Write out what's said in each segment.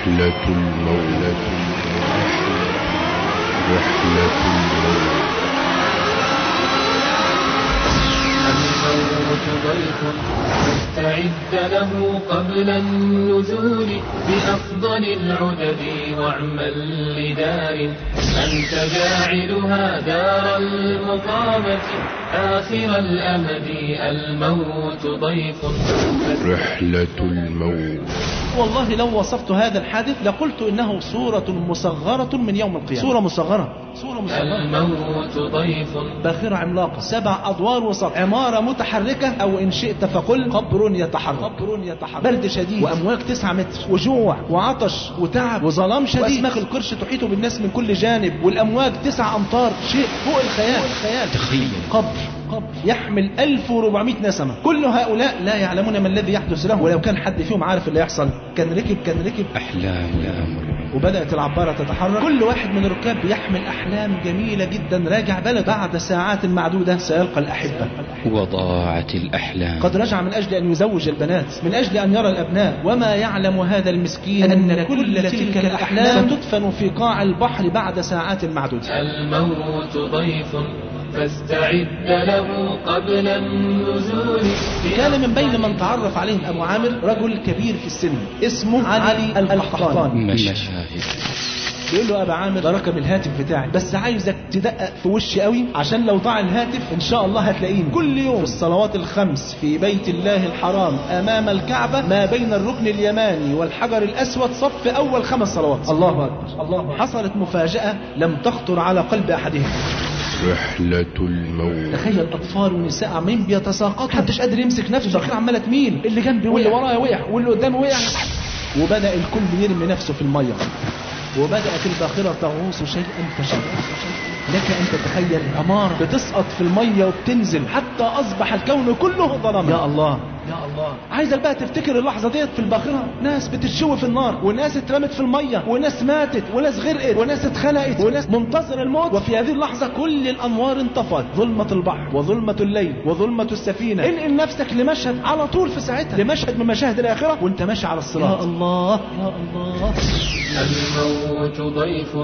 رحلة المولى رحلة المولى الموت ضيف فاستعد له قبل النزول بأفضل العدد واعمل لدار أنت جاعلها دار المقامة آخر الأمد الموت ضيف رحلة الموت والله لو وصفت هذا الحادث لقلت إنه صورة مصغرة من يوم القيامة صورة مصغرة صورة مصغرة الموت ضيف باخرة عملاقة سبع أدوار وسط عمارة متحركة أو إن شئت فقل قبر يتحرك قبر يتحرك برد شديد وأمواج تسعة متر وجوع وعطش وتعب وظلام شديد وأسماك القرش تحيط بالناس من كل جانب والأمواج تسع أمتار شيء فوق الخيال فوق الخيال تخيل قبر قبر يحمل 1400 نسمة كل هؤلاء لا يعلمون ما الذي يحدث لهم ولو كان حد فيهم عارف اللي يحصل كان ركب كان ركب أحلام لا أمر وبدأت العبارة تتحرك كل واحد من الركاب بيحمل أحلام جميلة جدا راجع بلد بعد ساعات معدودة سيلقى الأحبة وضاعت الأحلام قد رجع من أجل أن يزوج البنات من أجل أن يرى الأبناء وما يعلم هذا المسكين أن كل تلك الأحلام تدفن في قاع البحر بعد ساعات معدودة الموت ضيف فاستعد له قبل النزول كان من بين من تعرف عليهم أبو عامر رجل كبير في السن اسمه علي القحطاني مشاهد بيقول له يا ابا عامر ده رقم الهاتف بتاعي بس عايزك تدقق في وشي قوي عشان لو ضاع الهاتف ان شاء الله هتلاقيني كل يوم في الصلوات الخمس في بيت الله الحرام امام الكعبه ما بين الركن اليماني والحجر الاسود صف اول خمس صلوات الله اكبر الله أكبر. حصلت مفاجاه لم تخطر على قلب احدهم رحلة الموت تخيل اطفال ونساء عمالين بيتساقطوا محدش قادر يمسك نفسه البخير عماله تميل اللي جنبي واللي ورايا وقع واللي قدامي وقع وبدا الكل يرمي نفسه في الميه وبدأت الباخرة تغوص شيئا فشيئا لك أن تتخيل عمارة بتسقط في المية وبتنزل حتى أصبح الكون كله ظلما يا الله يا الله عايزك بقى تفتكر اللحظة ديت في الباخرة ناس بتتشوي في النار وناس اترمت في المية وناس ماتت وناس غرقت وناس اتخلقت وناس منتظر الموت وفي هذه اللحظة كل الأنوار انطفت ظلمة البحر وظلمة الليل وظلمة السفينة انقل نفسك لمشهد على طول في ساعتها لمشهد من مشاهد الآخرة وانت ماشي على الصراط يا الله يا الله الموت ضيف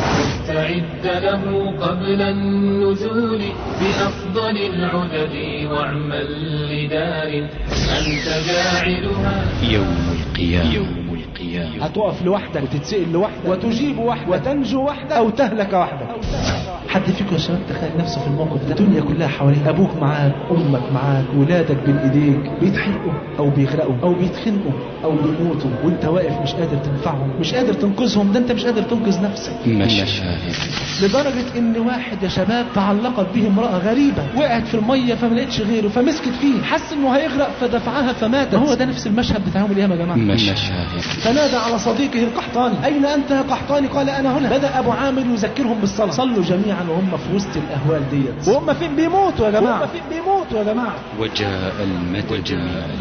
فاستعد له قبل النزول بأفضل العدد واعمل لدار أنت جاعلها يوم القيامة يوم القيامة هتقف لوحدك وتتسئل لوحدك وتجيب وحدك وتنجو وحدك أو تهلك وحدك حد فيكم يا شباب تخيل نفسه في الموقف ده الدنيا كلها حواليك أبوك معاك أمك معاك ولادك بين إيديك بيتحرقوا أو بيغرقوا أو بيتخنقوا أو بيموتوا وأنت واقف مش قادر تنفعهم مش قادر تنقذهم ده أنت مش قادر تنقذ نفسك مشاهد لدرجة ان واحد يا شباب تعلقت به امرأة غريبة وقعت في المية فما لقتش غيره فمسكت فيه حس انه هيغرق فدفعها فماتت هو ده نفس المشهد بتاع يوم القيامة يا جماعة مشاهد فنادى على صديقه القحطاني أين أنت يا قحطاني قال أنا هنا بدأ أبو عامر يذكرهم بالصلاة صلوا جميعا وهم في وسط الأهوال ديت وهم فين بيموتوا يا جماعة وهم فين بيموتوا يا جماعة وجاء المدد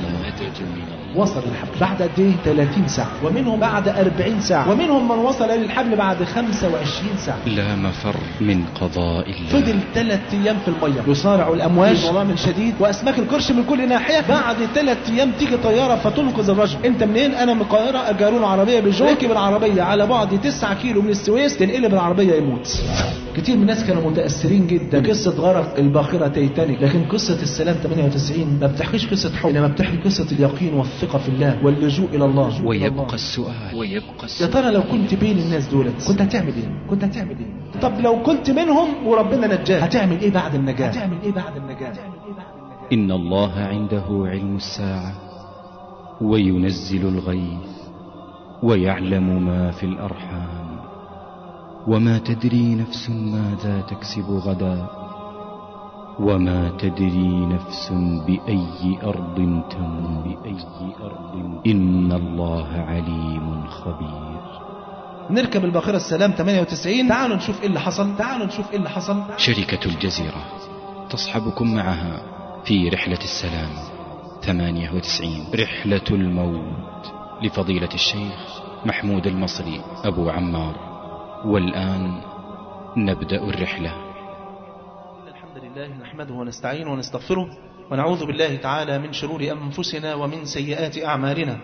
وصل الحبل بعد قد ايه 30 ساعة ومنهم بعد 40 ساعة ومنهم من وصل للحبل بعد 25 ساعة لا مفر من قضاء الله فضل ثلاث ايام في الميه يصارع الامواج بظلام شديد واسماك القرش من كل ناحيه بعد ثلاث ايام تيجي طياره فتنقذ الرجل انت منين انا من القاهره اجارونا عربيه بيجو ركب العربيه على بعد 9 كيلو من السويس تنقلب العربيه يموت كتير من الناس كانوا متاثرين جدا بقصه غرق الباخره تيتانيك لكن قصه السلام 98 ما بتحكيش قصه حب انما بتحكي قصه اليقين والثقه في الله واللجوء الى الله ويبقى السؤال ويبقى يا السؤال ترى لو كنت بين الناس دولت كنت هتعمل ايه كنت هتعمل ايه طب لو كنت منهم وربنا نجاك هتعمل ايه بعد النجاة هتعمل ايه بعد النجاة إن الله عنده علم الساعة وينزل الغيث ويعلم ما في الأرحام وما تدري نفس ماذا تكسب غدا وما تدري نفس بأي أرض تموت بأي أرض إن الله عليم خبير نركب الباخرة السلام 98 تعالوا نشوف ايه اللي حصل تعالوا نشوف ايه اللي حصل شركة الجزيرة تصحبكم معها في رحلة السلام 98 رحلة الموت لفضيلة الشيخ محمود المصري أبو عمار والآن نبدأ الرحلة إن الحمد لله نحمده ونستعينه ونستغفره ونعوذ بالله تعالى من شرور أنفسنا ومن سيئات أعمالنا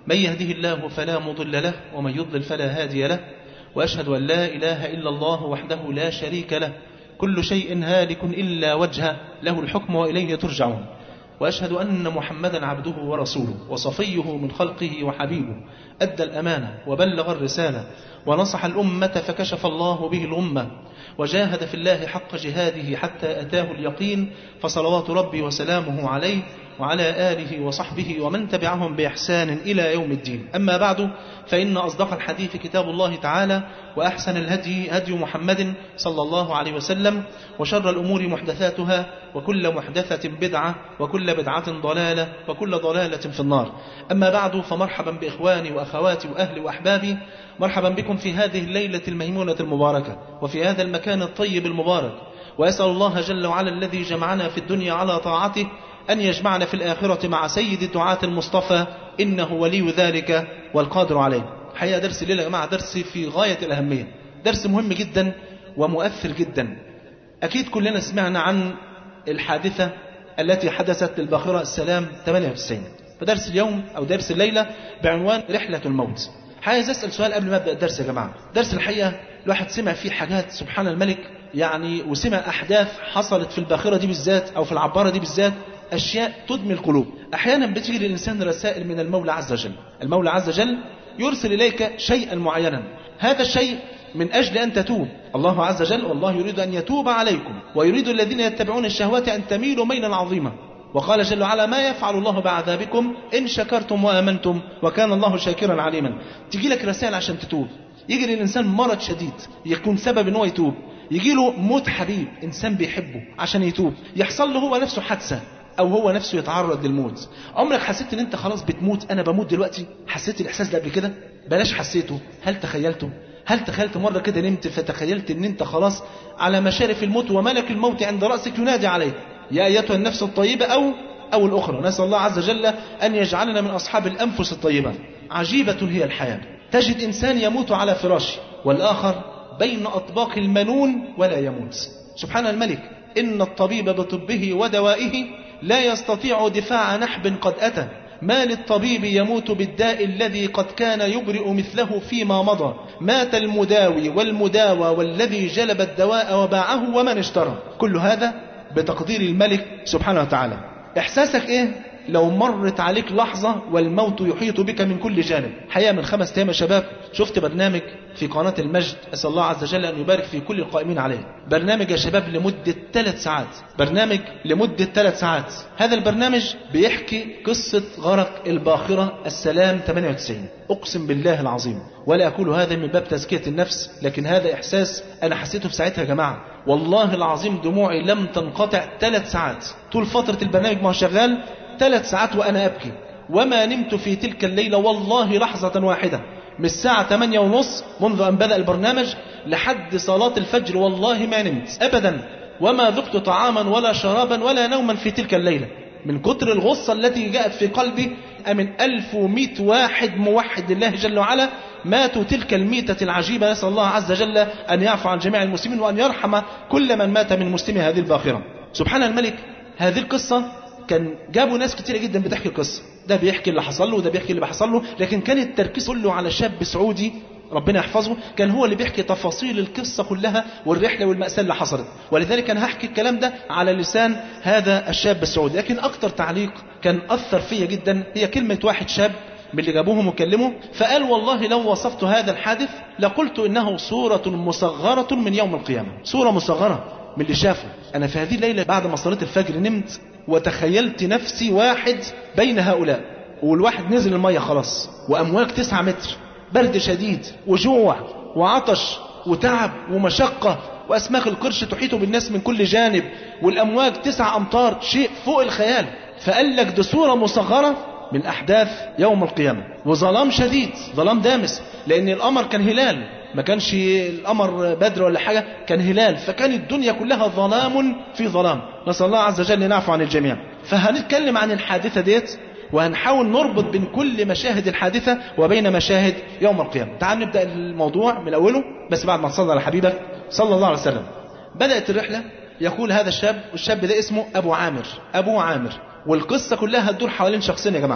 من يهده الله فلا مضل له ومن يضلل فلا هادي له وأشهد أن لا إله إلا الله وحده لا شريك له كل شيء هالك إلا وجهه له الحكم وإليه ترجعون وأشهد أن محمدا عبده ورسوله وصفيه من خلقه وحبيبه أدى الأمانة وبلغ الرسالة ونصح الأمة فكشف الله به الأمة وجاهد في الله حق جهاده حتى أتاه اليقين فصلوات ربي وسلامه عليه وعلى آله وصحبه ومن تبعهم بإحسان إلى يوم الدين أما بعد فإن أصدق الحديث كتاب الله تعالى وأحسن الهدي هدي محمد صلى الله عليه وسلم وشر الأمور محدثاتها وكل محدثة بدعة وكل بدعة ضلالة وكل ضلالة في النار أما بعد فمرحبا بإخواني وأخواتي وأهلي وأحبابي مرحبا بكم في هذه الليلة الميمونة المباركة وفي هذا المكان الطيب المبارك وأسأل الله جل وعلا الذي جمعنا في الدنيا على طاعته أن يجمعنا في الآخرة مع سيد الدعاة المصطفى إنه ولي ذلك والقادر عليه حقيقة درس الليلة يا جماعة درس في غاية الأهمية درس مهم جدا ومؤثر جدا أكيد كلنا سمعنا عن الحادثة التي حدثت للباخرة السلام 98 فدرس اليوم أو درس الليلة بعنوان رحلة الموت عايز أسأل سؤال قبل ما أبدأ الدرس يا جماعة درس الحقيقة الواحد سمع فيه حاجات سبحان الملك يعني وسمع أحداث حصلت في الباخرة دي بالذات أو في العبارة دي بالذات أشياء تدمي القلوب أحيانا بتيجي للإنسان رسائل من المولى عز وجل المولى عز وجل يرسل إليك شيئا معينا هذا الشيء من أجل أن تتوب الله عز وجل والله يريد أن يتوب عليكم ويريد الذين يتبعون الشهوات أن تميلوا ميلا عظيما وقال جل وعلا ما يفعل الله بعذابكم إن شكرتم وآمنتم وكان الله شاكرا عليما تيجي لك رسائل عشان تتوب يجي للإنسان مرض شديد يكون سبب أنه يتوب يجي له موت حبيب إنسان بيحبه عشان يتوب يحصل له هو نفسه حادثة او هو نفسه يتعرض للموت عمرك حسيت ان انت خلاص بتموت انا بموت دلوقتي حسيت الاحساس ده قبل كده بلاش حسيته هل تخيلته هل تخيلت مرة كده نمت فتخيلت ان انت خلاص على مشارف الموت وملك الموت عند رأسك ينادي عليك يا ايتها النفس الطيبة او او الاخرى نسأل الله عز وجل ان يجعلنا من اصحاب الانفس الطيبة عجيبة هي الحياة تجد انسان يموت على فراشه والاخر بين اطباق المنون ولا يموت سبحان الملك ان الطبيب بطبه ودوائه لا يستطيع دفاع نحب قد أتى ما للطبيب يموت بالداء الذي قد كان يبرئ مثله فيما مضى مات المداوي والمداوى والذي جلب الدواء وباعه ومن اشترى كل هذا بتقدير الملك سبحانه وتعالى إحساسك إيه لو مرت عليك لحظة والموت يحيط بك من كل جانب حقيقة من خمس أيام يا شباب شفت برنامج في قناة المجد أسأل الله عز وجل أن يبارك في كل القائمين عليه برنامج يا شباب لمدة ثلاث ساعات برنامج لمدة ثلاث ساعات هذا البرنامج بيحكي قصة غرق الباخرة السلام 98 أقسم بالله العظيم ولا أقول هذا من باب تزكية النفس لكن هذا إحساس أنا حسيته في ساعتها يا جماعة والله العظيم دموعي لم تنقطع ثلاث ساعات طول فترة البرنامج ما هو شغال ثلاث ساعات وأنا أبكي وما نمت في تلك الليلة والله لحظة واحدة من الساعة 8 ونص منذ أن بدأ البرنامج لحد صلاة الفجر والله ما نمت أبدا وما ذقت طعاما ولا شرابا ولا نوما في تلك الليلة من كتر الغصة التي جاءت في قلبي أمن ألف ومئة واحد موحد لله جل وعلا ماتوا تلك الميتة العجيبة نسأل الله عز وجل أن يعفو عن جميع المسلمين وأن يرحم كل من مات من مسلمي هذه الباخرة سبحان الملك هذه القصة كان جابوا ناس كتيرة جدا بتحكي القصة ده بيحكي اللي حصل له وده بيحكي اللي حصل له لكن كان التركيز كله على شاب سعودي ربنا يحفظه كان هو اللي بيحكي تفاصيل القصة كلها والرحلة والمأساة اللي حصلت ولذلك أنا هحكي الكلام ده على لسان هذا الشاب السعودي لكن أكتر تعليق كان أثر فيا جدا هي كلمة واحد شاب من اللي جابوهم وكلموا فقال والله لو وصفت هذا الحادث لقلت إنه صورة مصغرة من يوم القيامة صورة مصغرة من اللي شافه أنا في هذه الليلة بعد ما صليت الفجر نمت وتخيلت نفسي واحد بين هؤلاء والواحد نزل المية خلاص وأمواج تسعة متر برد شديد وجوع وعطش وتعب ومشقة وأسماك القرش تحيط بالناس من كل جانب والأمواج تسع أمتار شيء فوق الخيال فقال لك دي صورة مصغرة من أحداث يوم القيامة وظلام شديد ظلام دامس لأن القمر كان هلال ما كانش القمر بدر ولا حاجة كان هلال فكان الدنيا كلها ظلام في ظلام نسأل الله عز وجل نعفو عن الجميع فهنتكلم عن الحادثة ديت وهنحاول نربط بين كل مشاهد الحادثة وبين مشاهد يوم القيامة تعال نبدأ الموضوع من أوله بس بعد ما تصلى على حبيبك صلى الله عليه وسلم بدأت الرحلة يقول هذا الشاب والشاب ده اسمه أبو عامر أبو عامر والقصة كلها هتدور حوالين شخصين يا جماعة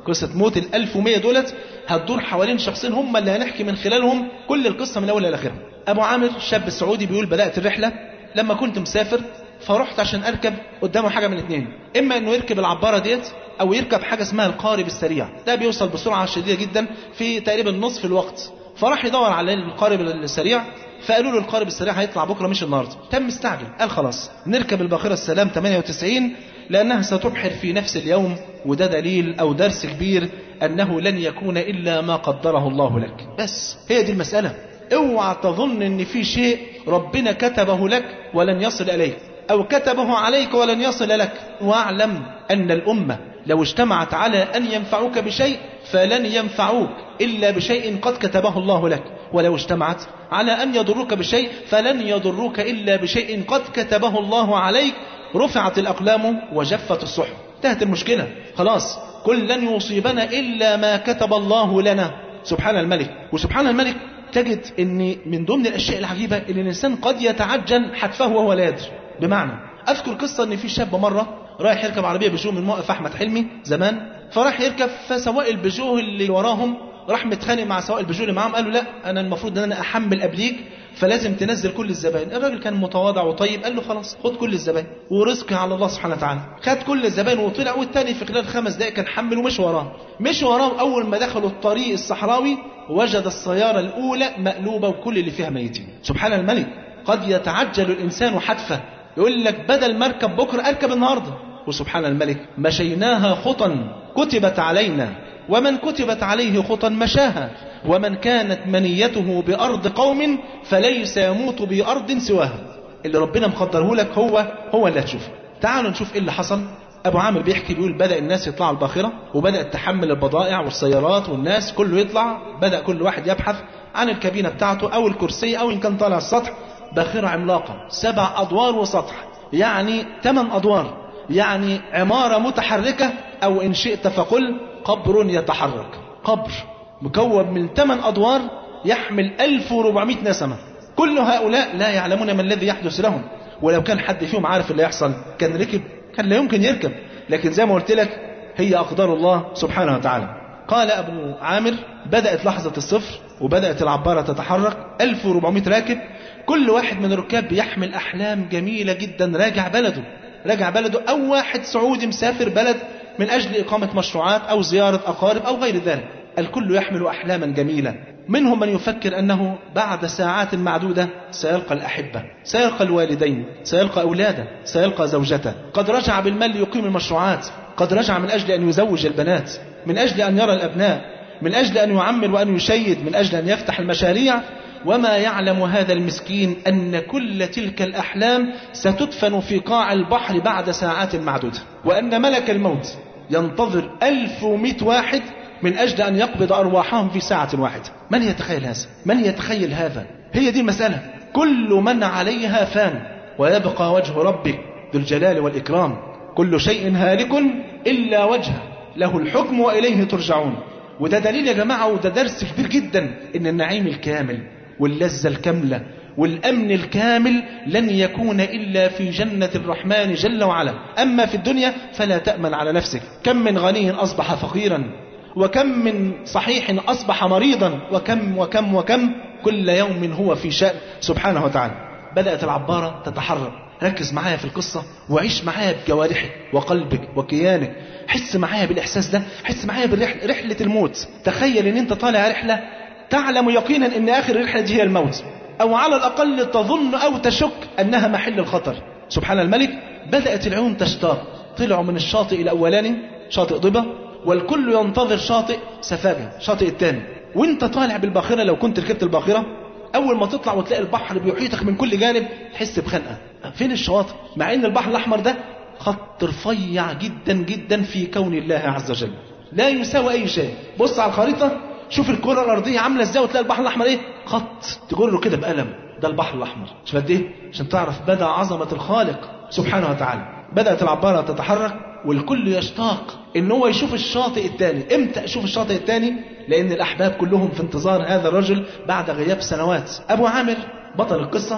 قصة موت ال 1100 دولت هتدور حوالين شخصين هم اللي هنحكي من خلالهم كل القصة من أولها لآخرها. أبو عامر شاب سعودي بيقول بدأت الرحلة لما كنت مسافر فرحت عشان أركب قدامه حاجة من الاثنين إما إنه يركب العبارة ديت أو يركب حاجة اسمها القارب السريع ده بيوصل بسرعة شديدة جدا في تقريبا نصف الوقت فراح يدور على القارب السريع فقالوا له القارب السريع هيطلع بكره مش النهارده تم مستعجل قال خلاص نركب الباخره السلام 98 لانها ستبحر في نفس اليوم وده دليل او درس كبير انه لن يكون الا ما قدره الله لك بس هي دي المساله اوعى تظن ان في شيء ربنا كتبه لك ولن يصل اليك او كتبه عليك ولن يصل لك واعلم ان الامه لو اجتمعت على ان ينفعوك بشيء فلن ينفعوك الا بشيء قد كتبه الله لك ولو اجتمعت على أن يضروك بشيء فلن يضروك إلا بشيء قد كتبه الله عليك رفعت الأقلام وجفت الصحف انتهت المشكلة خلاص كل لن يصيبنا إلا ما كتب الله لنا سبحان الملك وسبحان الملك تجد ان من ضمن الاشياء العجيبه ان الانسان قد يتعجل حتفه وهو لا يدري بمعنى اذكر قصه ان في شاب مره رايح يركب عربيه بيجو من موقف احمد حلمي زمان فراح يركب فسواق البيجو اللي وراهم راح متخانق مع سواق البيجو اللي معاهم قال له لا انا المفروض ان انا احمل قبليك فلازم تنزل كل الزباين الراجل كان متواضع وطيب قال له خلاص خد كل الزباين ورزقي على الله سبحانه وتعالى خد كل الزباين وطلع والتاني في خلال خمس دقائق كان حمل ومشي وراه مشي وراه اول ما دخلوا الطريق الصحراوي وجد السياره الاولى مقلوبه وكل اللي فيها ميتين سبحان الملك قد يتعجل الانسان حتفه يقول لك بدل ما اركب بكره اركب النهارده وسبحان الملك مشيناها خطا كتبت علينا ومن كتبت عليه خطا مشاها ومن كانت منيته بأرض قوم فليس يموت بأرض سواها اللي ربنا مقدره لك هو هو اللي هتشوفه تعالوا نشوف ايه اللي حصل ابو عامر بيحكي بيقول بدا الناس يطلعوا الباخره وبدات تحمل البضائع والسيارات والناس كله يطلع بدا كل واحد يبحث عن الكابينه بتاعته او الكرسي او ان كان طالع السطح باخره عملاقه سبع ادوار وسطح يعني ثمان ادوار يعني عماره متحركه او ان شئت فقل قبر يتحرك قبر مكون من ثمان أدوار يحمل 1400 نسمة كل هؤلاء لا يعلمون ما الذي يحدث لهم ولو كان حد فيهم عارف اللي يحصل كان ركب كان لا يمكن يركب لكن زي ما قلت لك هي أقدار الله سبحانه وتعالى قال أبو عامر بدأت لحظة الصفر وبدأت العبارة تتحرك 1400 راكب كل واحد من الركاب بيحمل أحلام جميلة جدا راجع بلده راجع بلده أو واحد سعودي مسافر بلد من أجل إقامة مشروعات أو زيارة أقارب أو غير ذلك الكل يحمل أحلاما جميلة منهم من يفكر أنه بعد ساعات معدودة سيلقى الأحبة سيلقى الوالدين سيلقى أولاده سيلقى زوجته قد رجع بالمال ليقيم المشروعات قد رجع من أجل أن يزوج البنات من أجل أن يرى الأبناء من أجل أن يعمر وأن يشيد من أجل أن يفتح المشاريع وما يعلم هذا المسكين أن كل تلك الأحلام ستدفن في قاع البحر بعد ساعات معدودة وأن ملك الموت ينتظر 1100 واحد من أجل أن يقبض أرواحهم في ساعة واحدة من يتخيل هذا؟ من يتخيل هذا؟ هي دي المسألة كل من عليها فان ويبقى وجه ربك ذو الجلال والإكرام كل شيء هالك إلا وجهه له الحكم وإليه ترجعون وده دليل يا جماعة وده درس كبير جدا إن النعيم الكامل واللذة الكاملة والأمن الكامل لن يكون إلا في جنة الرحمن جل وعلا أما في الدنيا فلا تأمن على نفسك كم من غني أصبح فقيرا وكم من صحيح أصبح مريضا وكم وكم وكم كل يوم هو في شأن سبحانه وتعالى بدأت العبارة تتحرك ركز معايا في القصة وعيش معايا بجوارحك وقلبك وكيانك حس معايا بالإحساس ده حس معايا برحلة رحلة الموت تخيل ان انت طالع رحلة تعلم يقينا ان اخر الرحلة دي هي الموت او على الاقل تظن او تشك انها محل الخطر سبحان الملك بدأت العيون تشتاق طلعوا من الشاطئ الاولاني شاطئ ضبا والكل ينتظر شاطئ سفاجة شاطئ الثاني وانت طالع بالباخرة لو كنت ركبت الباخرة اول ما تطلع وتلاقي البحر بيحيطك من كل جانب تحس بخنقة فين الشواطئ مع ان البحر الاحمر ده خط رفيع جدا جدا في كون الله عز وجل لا يساوي اي شيء بص على الخريطة شوف الكرة الارضية عاملة ازاي وتلاقي البحر الاحمر ايه خط تجره كده بقلم ده البحر الاحمر شوف قد ايه عشان تعرف بدا عظمة الخالق سبحانه وتعالى بدأت العبارة تتحرك والكل يشتاق ان هو يشوف الشاطئ الثاني امتى اشوف الشاطئ الثاني لان الاحباب كلهم في انتظار هذا الرجل بعد غياب سنوات ابو عامر بطل القصة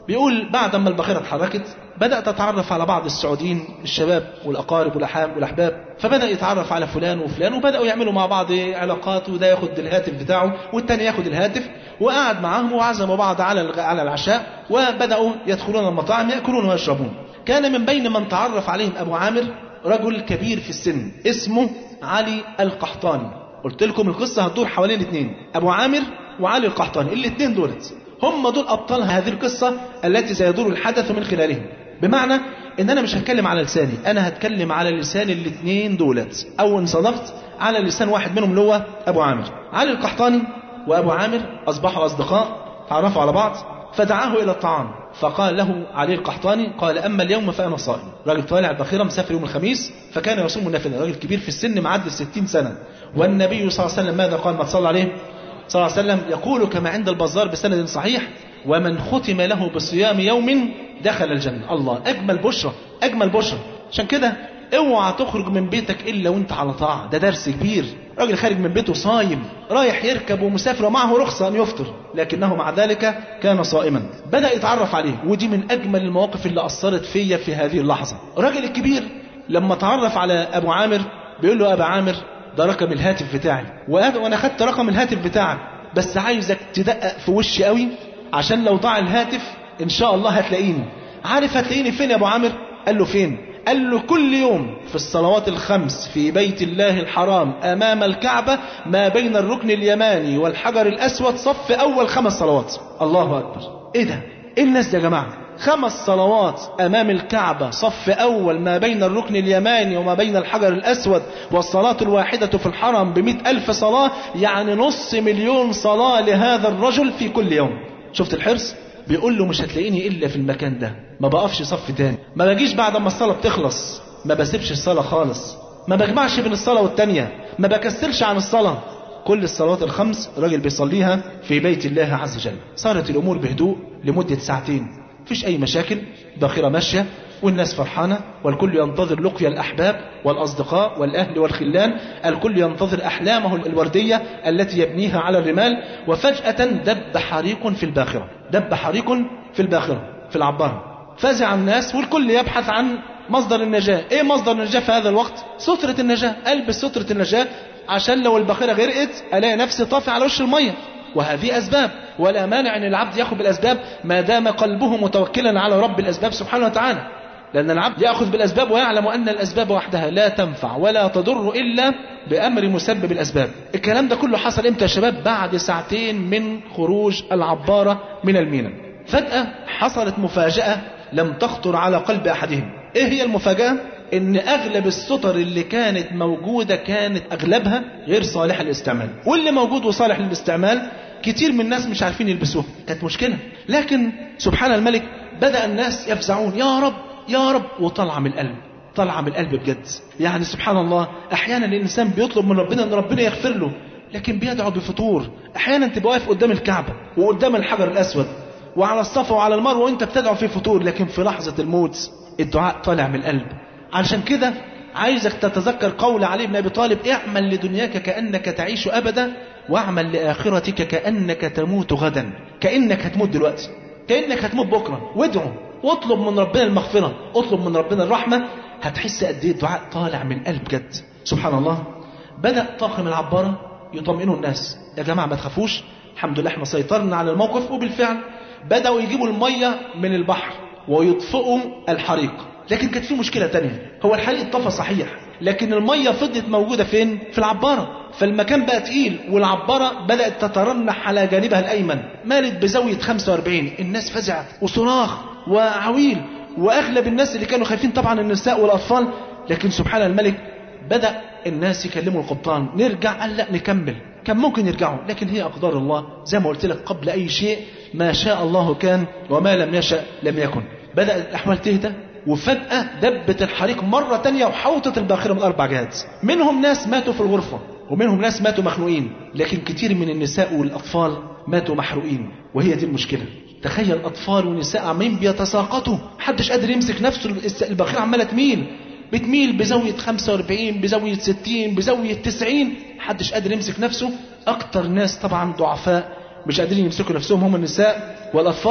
بيقول بعد ما الباخرة اتحركت بدأت أتعرف على بعض السعوديين الشباب والأقارب والأحام والأحباب فبدأ يتعرف على فلان وفلان وبدأوا يعملوا مع بعض علاقات وده ياخد الهاتف بتاعه والتاني ياخد الهاتف وقعد معاهم وعزموا بعض على الغ- على العشاء وبدأوا يدخلون المطاعم يأكلون ويشربون كان من بين من تعرف عليهم أبو عامر رجل كبير في السن اسمه علي القحطاني قلت لكم القصة هتدور حوالين اثنين أبو عامر وعلي القحطاني الاثنين دولت هم دول أبطال هذه القصة التي سيدور الحدث من خلالهم بمعنى ان انا مش هتكلم على لساني انا هتكلم على لسان الاثنين دولت او ان صدقت على لسان واحد منهم اللي هو ابو عامر علي القحطاني وابو عامر اصبحوا اصدقاء تعرفوا على بعض فدعاه الى الطعام فقال له علي القحطاني قال اما اليوم فانا صائم راجل طالع بخيرة مسافر يوم الخميس فكان يصوم النافله راجل كبير في السن معدي الستين سنه والنبي صلى الله عليه وسلم ماذا قال ما تصلى عليه صلى الله عليه وسلم يقول كما عند البزار بسند صحيح ومن ختم له بصيام يوم دخل الجنة الله أجمل بشرة أجمل بشرة عشان كده اوعى تخرج من بيتك إلا وانت على طاعة ده درس كبير راجل خارج من بيته صايم رايح يركب ومسافر ومعه رخصة أن يفطر لكنه مع ذلك كان صائما بدأ يتعرف عليه ودي من أجمل المواقف اللي أثرت فيا في هذه اللحظة الراجل الكبير لما تعرف على أبو عامر بيقول له أبا عامر ده رقم الهاتف بتاعي وأنا وأنا خدت رقم الهاتف بتاعك بس عايزك تدقق في وشي قوي عشان لو ضاع الهاتف ان شاء الله هتلاقيني عارف هتلاقيني فين يا ابو عامر قال له فين قال له كل يوم في الصلوات الخمس في بيت الله الحرام امام الكعبه ما بين الركن اليماني والحجر الاسود صف اول خمس صلوات الله اكبر ايه ده ايه الناس دي يا جماعه خمس صلوات أمام الكعبة صف أول ما بين الركن اليماني وما بين الحجر الأسود والصلاة الواحدة في الحرم بمئة ألف صلاة يعني نص مليون صلاة لهذا الرجل في كل يوم شفت الحرص بيقول له مش هتلاقيني إلا في المكان ده ما بقفش صف تاني ما باجيش بعد ما الصلاة بتخلص ما بسيبش الصلاة خالص ما بجمعش بين الصلاة والتانية ما بكسلش عن الصلاة كل الصلوات الخمس راجل بيصليها في بيت الله عز وجل صارت الأمور بهدوء لمدة ساعتين مفيش أي مشاكل باخرة ماشية والناس فرحانة والكل ينتظر لقيا الأحباب والأصدقاء والأهل والخلان الكل ينتظر أحلامه الوردية التي يبنيها على الرمال وفجأة دب حريق في الباخرة دب حريق في الباخرة في العبارة فزع الناس والكل يبحث عن مصدر النجاة ايه مصدر النجاة في هذا الوقت سترة النجاة البس سترة النجاة عشان لو الباخرة غرقت الاقي نفسي طافي على وش المية وهذه أسباب ولا مانع أن العبد يأخذ بالأسباب ما دام قلبه متوكلا على رب الأسباب سبحانه وتعالى لأن العبد يأخذ بالأسباب ويعلم أن الأسباب وحدها لا تنفع ولا تضر إلا بأمر مسبب الأسباب الكلام ده كله حصل إمتى يا شباب بعد ساعتين من خروج العبارة من المينا فجأة حصلت مفاجأة لم تخطر على قلب أحدهم إيه هي المفاجأة ان اغلب الستر اللي كانت موجودة كانت اغلبها غير صالحة للاستعمال واللي موجود وصالح للاستعمال كتير من الناس مش عارفين يلبسوها كانت مشكلة لكن سبحان الملك بدأ الناس يفزعون يا رب يا رب وطلع من القلب طلع من القلب بجد يعني سبحان الله احيانا الانسان بيطلب من ربنا ان ربنا يغفر له لكن بيدعو بفطور احيانا تبقى واقف قدام الكعبة وقدام الحجر الاسود وعلى الصفا وعلى المروه وانت بتدعو في فطور لكن في لحظة الموت الدعاء طالع من القلب علشان كده عايزك تتذكر قول علي بن ابي طالب اعمل لدنياك كانك تعيش ابدا واعمل لاخرتك كانك تموت غدا كانك هتموت دلوقتي كانك هتموت بكره وادعو واطلب من ربنا المغفره اطلب من ربنا الرحمه هتحس قد ايه الدعاء طالع من القلب جد سبحان الله بدا طاقم العباره يطمئنوا الناس يا جماعه ما تخافوش الحمد لله احنا سيطرنا على الموقف وبالفعل بداوا يجيبوا الميه من البحر ويطفئوا الحريق لكن كانت في مشكلة تانية هو الحريق اتطفى صحيح لكن المية فضلت موجودة فين في العبارة فالمكان بقى تقيل والعبارة بدأت تترنح على جانبها الأيمن مالت بزاوية 45 الناس فزعت وصراخ وعويل وأغلب الناس اللي كانوا خايفين طبعا النساء والأطفال لكن سبحان الملك بدأ الناس يكلموا القبطان نرجع قال لا نكمل كان ممكن يرجعوا لكن هي أقدار الله زي ما قلت لك قبل أي شيء ما شاء الله كان وما لم يشأ لم يكن بدأت الأحوال تهدى وفجأة دبت الحريق مرة تانية وحوطت الباخرة من أربع جهات منهم ناس ماتوا في الغرفة ومنهم ناس ماتوا مخنوقين لكن كتير من النساء والأطفال ماتوا محروقين وهي دي المشكلة تخيل أطفال ونساء عمالين بيتساقطوا محدش قادر يمسك نفسه الباخرة عمالة تميل بتميل بزاوية 45 بزاوية 60 بزاوية 90 محدش قادر يمسك نفسه أكتر ناس طبعا ضعفاء مش قادرين يمسكوا نفسهم هم النساء والأطفال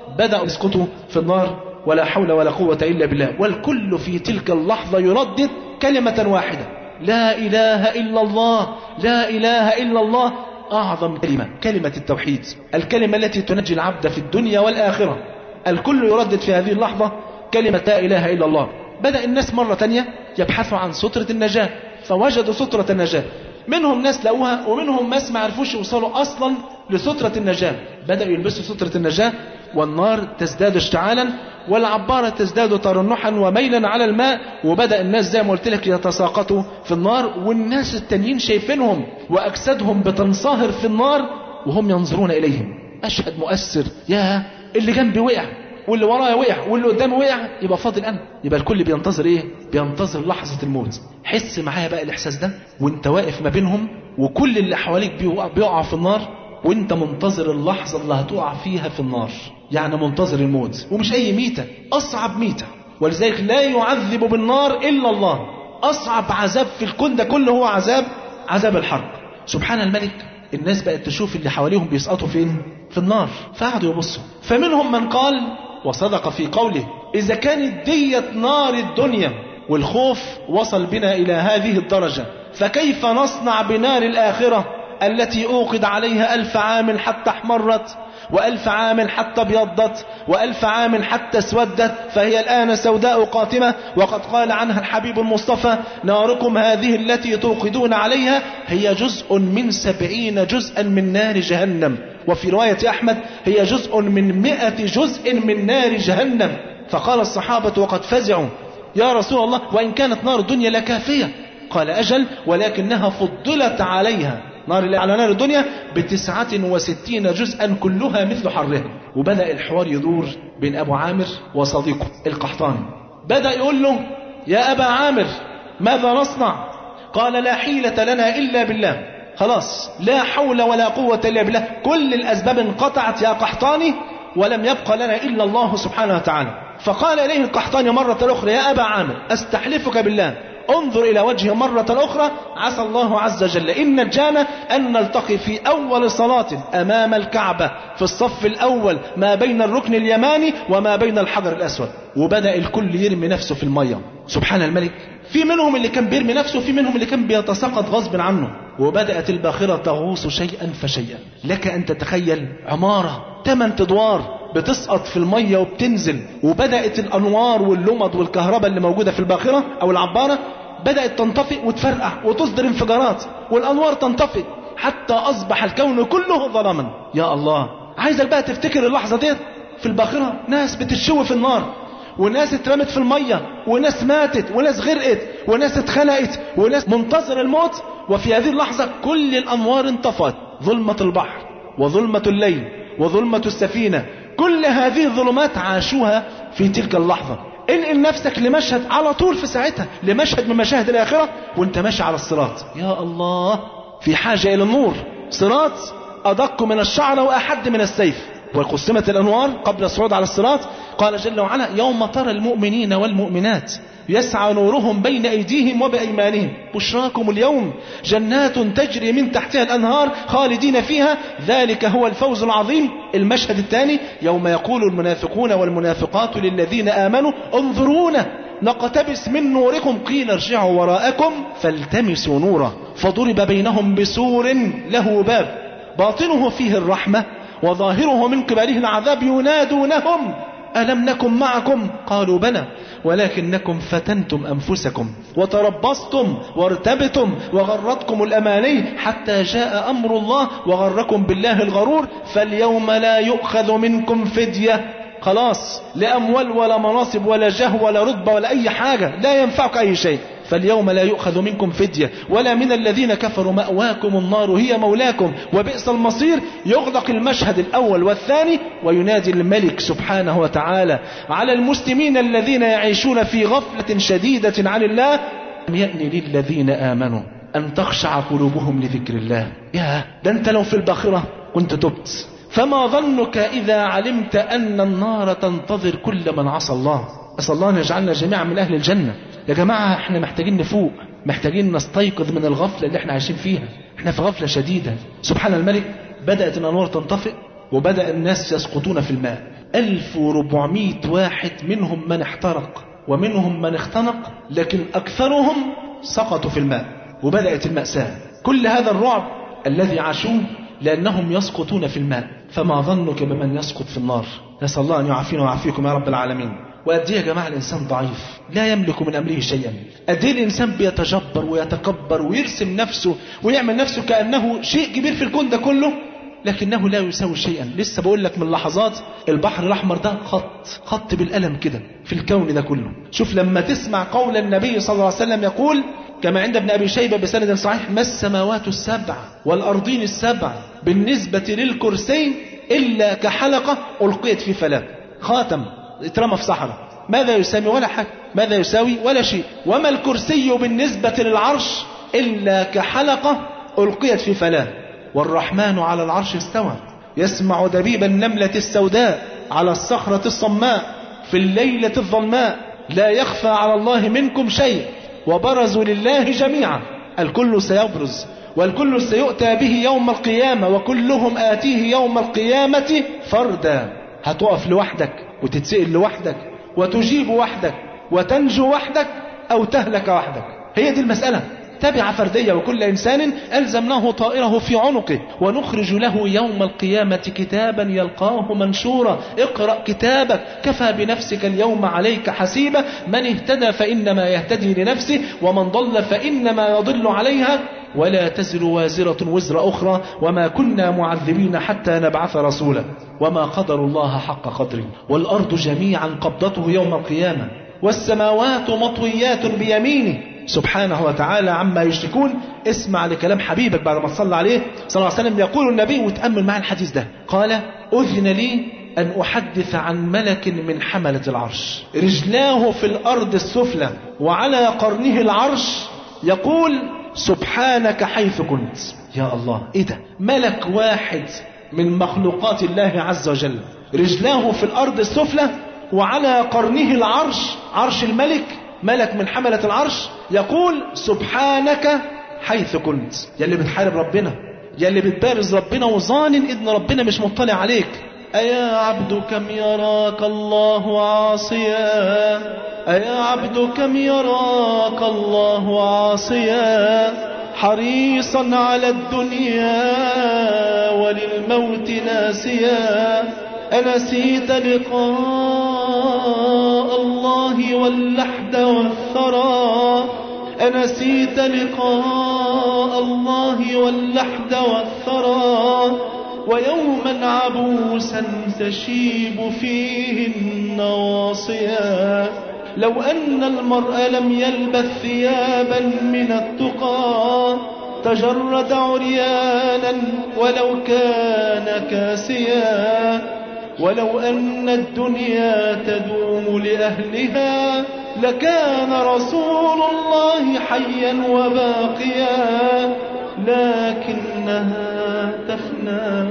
بدأوا يسقطوا في النار ولا حول ولا قوة إلا بالله والكل في تلك اللحظة يردد كلمة واحدة لا إله إلا الله لا إله إلا الله أعظم كلمة كلمة التوحيد الكلمة التي تنجي العبد في الدنيا والآخرة الكل يردد في هذه اللحظة كلمة لا إله إلا الله بدأ الناس مرة تانية يبحثوا عن سترة النجاة فوجدوا سترة النجاة منهم ناس لقوها ومنهم ناس ما عرفوش يوصلوا أصلا لسترة النجاة بدأوا يلبسوا سترة النجاة والنار تزداد اشتعالا والعبارة تزداد ترنحا وميلا على الماء وبدأ الناس زي ما قلت لك يتساقطوا في النار والناس التانيين شايفينهم وأجسادهم بتنصهر في النار وهم ينظرون إليهم أشهد مؤثر يا اللي جنبي وقع واللي ورايا وقع واللي قدامي وقع يبقى فاضل انا يبقى الكل بينتظر ايه بينتظر لحظه الموت حس معايا بقى الاحساس ده وانت واقف ما بينهم وكل اللي حواليك بيقع, بيقع في النار وانت منتظر اللحظه اللي هتقع فيها في النار يعني منتظر الموت ومش اي ميته اصعب ميته ولذلك لا يعذب بالنار الا الله اصعب عذاب في الكون ده كله هو عذاب عذاب الحرق سبحان الملك الناس بقت تشوف اللي حواليهم بيسقطوا فين في النار فقعدوا يبصوا فمنهم من قال وصدق في قوله إذا كانت دية نار الدنيا والخوف وصل بنا إلى هذه الدرجة فكيف نصنع بنار الآخرة التي أوقد عليها ألف عام حتى احمرت وألف عام حتى ابيضت وألف عام حتى اسودت فهي الآن سوداء قاتمة وقد قال عنها الحبيب المصطفى ناركم هذه التي توقدون عليها هي جزء من سبعين جزءا من نار جهنم وفي رواية أحمد هي جزء من مئة جزء من نار جهنم فقال الصحابة وقد فزعوا يا رسول الله وإن كانت نار الدنيا لكافية قال أجل ولكنها فضلت عليها نار على نار الدنيا بتسعة وستين جزءا كلها مثل حرها وبدأ الحوار يدور بين أبو عامر وصديقه القحطاني بدأ يقول له يا أبا عامر ماذا نصنع قال لا حيلة لنا إلا بالله خلاص لا حول ولا قوة إلا بالله كل الأسباب انقطعت يا قحطاني ولم يبقى لنا إلا الله سبحانه وتعالى فقال إليه القحطاني مرة أخرى يا أبا عامر أستحلفك بالله انظر إلى وجهه مرة أخرى عسى الله عز وجل إن نجانا أن نلتقي في أول صلاة أمام الكعبة في الصف الأول ما بين الركن اليماني وما بين الحجر الأسود وبدأ الكل يرمي نفسه في المية سبحان الملك في منهم اللي كان بيرمي نفسه وفي منهم اللي كان بيتساقط غصب عنه وبدأت الباخرة تغوص شيئا فشيئا لك أن تتخيل عمارة ثمان أدوار بتسقط في المية وبتنزل وبدأت الأنوار واللمض والكهرباء اللي موجودة في الباخرة أو العبارة بدأت تنطفئ وتفرقع وتصدر انفجارات والأنوار تنطفئ حتى أصبح الكون كله ظلاما يا الله عايزك بقى تفتكر اللحظة ديت في الباخرة ناس بتتشوي في النار وناس اترمت في المية وناس ماتت وناس غرقت وناس اتخنقت وناس منتظر الموت وفي هذه اللحظة كل الأنوار انطفت ظلمة البحر وظلمة الليل وظلمة السفينة كل هذه الظلمات عاشوها في تلك اللحظة انقل نفسك لمشهد على طول في ساعتها لمشهد من مشاهد الآخرة وانت ماشي على الصراط يا الله في حاجة إلى النور صراط أدق من الشعر وأحد من السيف وقسمت الأنوار قبل الصعود على الصراط قال جل وعلا يوم ترى المؤمنين والمؤمنات يسعى نورهم بين أيديهم وبأيمانهم بشراكم اليوم جنات تجري من تحتها الأنهار خالدين فيها ذلك هو الفوز العظيم المشهد الثاني يوم يقول المنافقون والمنافقات للذين آمنوا انظرونا نقتبس من نوركم قيل ارجعوا وراءكم فالتمسوا نورا فضرب بينهم بسور له باب باطنه فيه الرحمة وظاهره من قبله العذاب ينادونهم ألم نكن معكم قالوا بلى ولكنكم فتنتم أنفسكم وتربصتم وارتبتم وغرتكم الأماني حتى جاء أمر الله وغركم بالله الغرور فاليوم لا يؤخذ منكم فدية خلاص لا أموال ولا مناصب ولا جه ولا رتبة ولا أي حاجة لا ينفعك أي شيء فاليوم لا يؤخذ منكم فدية ولا من الذين كفروا مأواكم النار هي مولاكم وبئس المصير يغلق المشهد الأول والثاني وينادي الملك سبحانه وتعالى على المسلمين الذين يعيشون في غفلة شديدة عن الله يأن للذين آمنوا أن تخشع قلوبهم لذكر الله يا ده أنت لو في الباخرة كنت تبت فما ظنك إذا علمت أن النار تنتظر كل من عصى الله أسأل الله أن يجعلنا جميعا من أهل الجنة يا جماعة احنا محتاجين نفوق محتاجين نستيقظ من الغفلة اللي احنا عايشين فيها احنا في غفلة شديدة سبحان الملك بدأت الأنوار تنطفئ وبدأ الناس يسقطون في الماء 1400 واحد منهم من احترق ومنهم من اختنق لكن أكثرهم سقطوا في الماء وبدأت المأساة كل هذا الرعب الذي عاشوه لأنهم يسقطون في الماء فما ظنك بمن يسقط في النار نسأل الله أن يعافينا ويعافيكم يا رب العالمين وقد ايه يا جماعة الإنسان ضعيف لا يملك من أمره شيئا قد ايه الإنسان بيتجبر ويتكبر ويرسم نفسه ويعمل نفسه كأنه شيء كبير في الكون ده كله لكنه لا يساوي شيئا لسه بقول لك من لحظات البحر الأحمر ده خط خط بالقلم كده في الكون ده كله شوف لما تسمع قول النبي صلى الله عليه وسلم يقول كما عند ابن أبي شيبة بسند صحيح ما السماوات السبع والأرضين السبع بالنسبة للكرسي إلا كحلقة ألقيت في فلاة خاتم اترمى في صحراء ماذا يساوي ولا حاجة ماذا يساوي ولا شيء وما الكرسي بالنسبة للعرش إلا كحلقة ألقيت في فلاة والرحمن على العرش استوى يسمع دبيب النملة السوداء على الصخرة الصماء في الليلة الظلماء لا يخفى على الله منكم شيء وبرزوا لله جميعا الكل سيبرز والكل سيؤتى به يوم القيامة وكلهم آتيه يوم القيامة فردا هتقف لوحدك وتتسئل لوحدك وتجيب وحدك وتنجو وحدك أو تهلك وحدك هي دي المسألة تبع فردية وكل إنسان ألزمناه طائره في عنقه ونخرج له يوم القيامة كتابا يلقاه منشورا اقرأ كتابك كفى بنفسك اليوم عليك حسيبا من اهتدى فإنما يهتدي لنفسه ومن ضل فإنما يضل عليها ولا تزر وازرة وزر أخرى وما كنا معذبين حتى نبعث رسولا وما قدر الله حق قدره والأرض جميعا قبضته يوم القيامة والسماوات مطويات بيمينه سبحانه وتعالى عما يشركون اسمع لكلام حبيبك بعد ما تصلى عليه صلى الله عليه وسلم يقول النبي وتأمل معي الحديث ده قال أذن لي أن أحدث عن ملك من حملة العرش رجلاه في الأرض السفلى وعلى قرنه العرش يقول سبحانك حيث كنت يا الله ايه ده ملك واحد من مخلوقات الله عز وجل رجلاه في الأرض السفلى وعلى قرنه العرش عرش الملك ملك من حملة العرش يقول سبحانك حيث كنت يا اللي بتحارب ربنا يا اللي بتبارز ربنا وظانن ان ربنا مش مطلع عليك أيا عبد كم يراك الله عاصيا أيا عبد كم يراك الله عاصيا حريصا على الدنيا وللموت ناسيا أنسيت لقاء الله واللحد والثرى أنسيت لقاء الله واللحد والثرى ويوما عبوسا تشيب فيه النواصيا لو أن المرء لم يلبث ثيابا من التقى تجرد عريانا ولو كان كاسيا ولو أن الدنيا تدوم لأهلها لكان رسول الله حيا وباقيا لكنها تفنى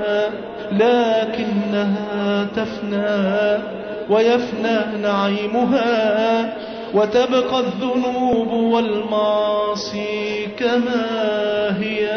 لكنها تفنى ويفنى نعيمها وتبقى الذنوب والمعاصي كما هي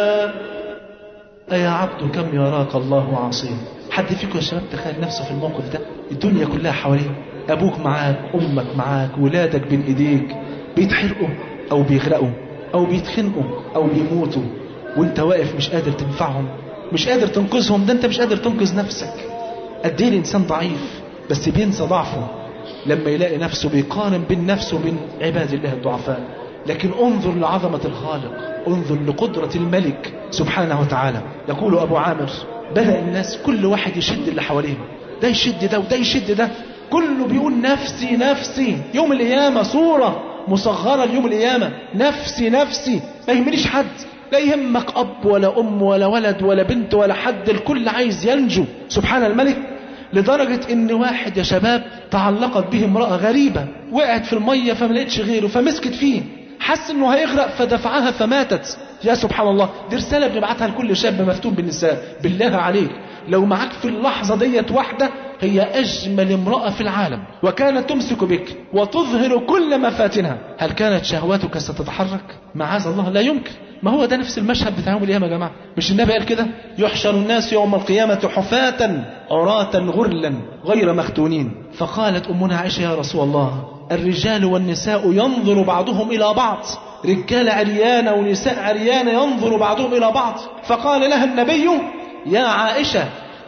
أيا عبد كم يراك الله عاصيا حد فيكم يا شباب تخيل نفسه في الموقف ده الدنيا كلها حواليه أبوك معاك أمك معاك ولادك بين إيديك بيتحرقوا أو بيغرقوا أو بيتخنقوا أو بيموتوا وانت واقف مش قادر تنفعهم مش قادر تنقذهم ده انت مش قادر تنقذ نفسك قد ايه الانسان ضعيف بس بينسى ضعفه لما يلاقي نفسه بيقارن بين نفسه وبين عباد الله الضعفاء لكن انظر لعظمة الخالق انظر لقدرة الملك سبحانه وتعالى يقول أبو عامر بدأ الناس كل واحد يشد اللي حواليه ده يشد ده وده يشد ده كله بيقول نفسي نفسي يوم القيامة صورة مصغرة ليوم القيامة نفسي نفسي ما يهمنيش حد لا يهمك أب ولا أم ولا ولد ولا بنت ولا حد الكل عايز ينجو سبحان الملك لدرجة ان واحد يا شباب تعلقت به امرأة غريبة وقعت في المية فما لقيتش غيره فمسكت فيه حس انه هيغرق فدفعها فماتت يا سبحان الله دي رسالة بنبعتها لكل شاب مفتون بالنساء بالله عليك لو معاك في اللحظة ديت واحدة هي أجمل امرأة في العالم وكانت تمسك بك وتظهر كل مفاتنها هل كانت شهواتك ستتحرك؟ معاذ الله لا يمكن ما هو ده نفس المشهد بتاع يوم القيامة يا جماعة مش النبي قال كده يحشر الناس يوم القيامة حفاة عراة غرلا غير مختونين فقالت أمنا عائشة يا رسول الله الرجال والنساء ينظر بعضهم إلى بعض رجال عريان ونساء عريان ينظر بعضهم إلى بعض فقال لها النبي يا عائشة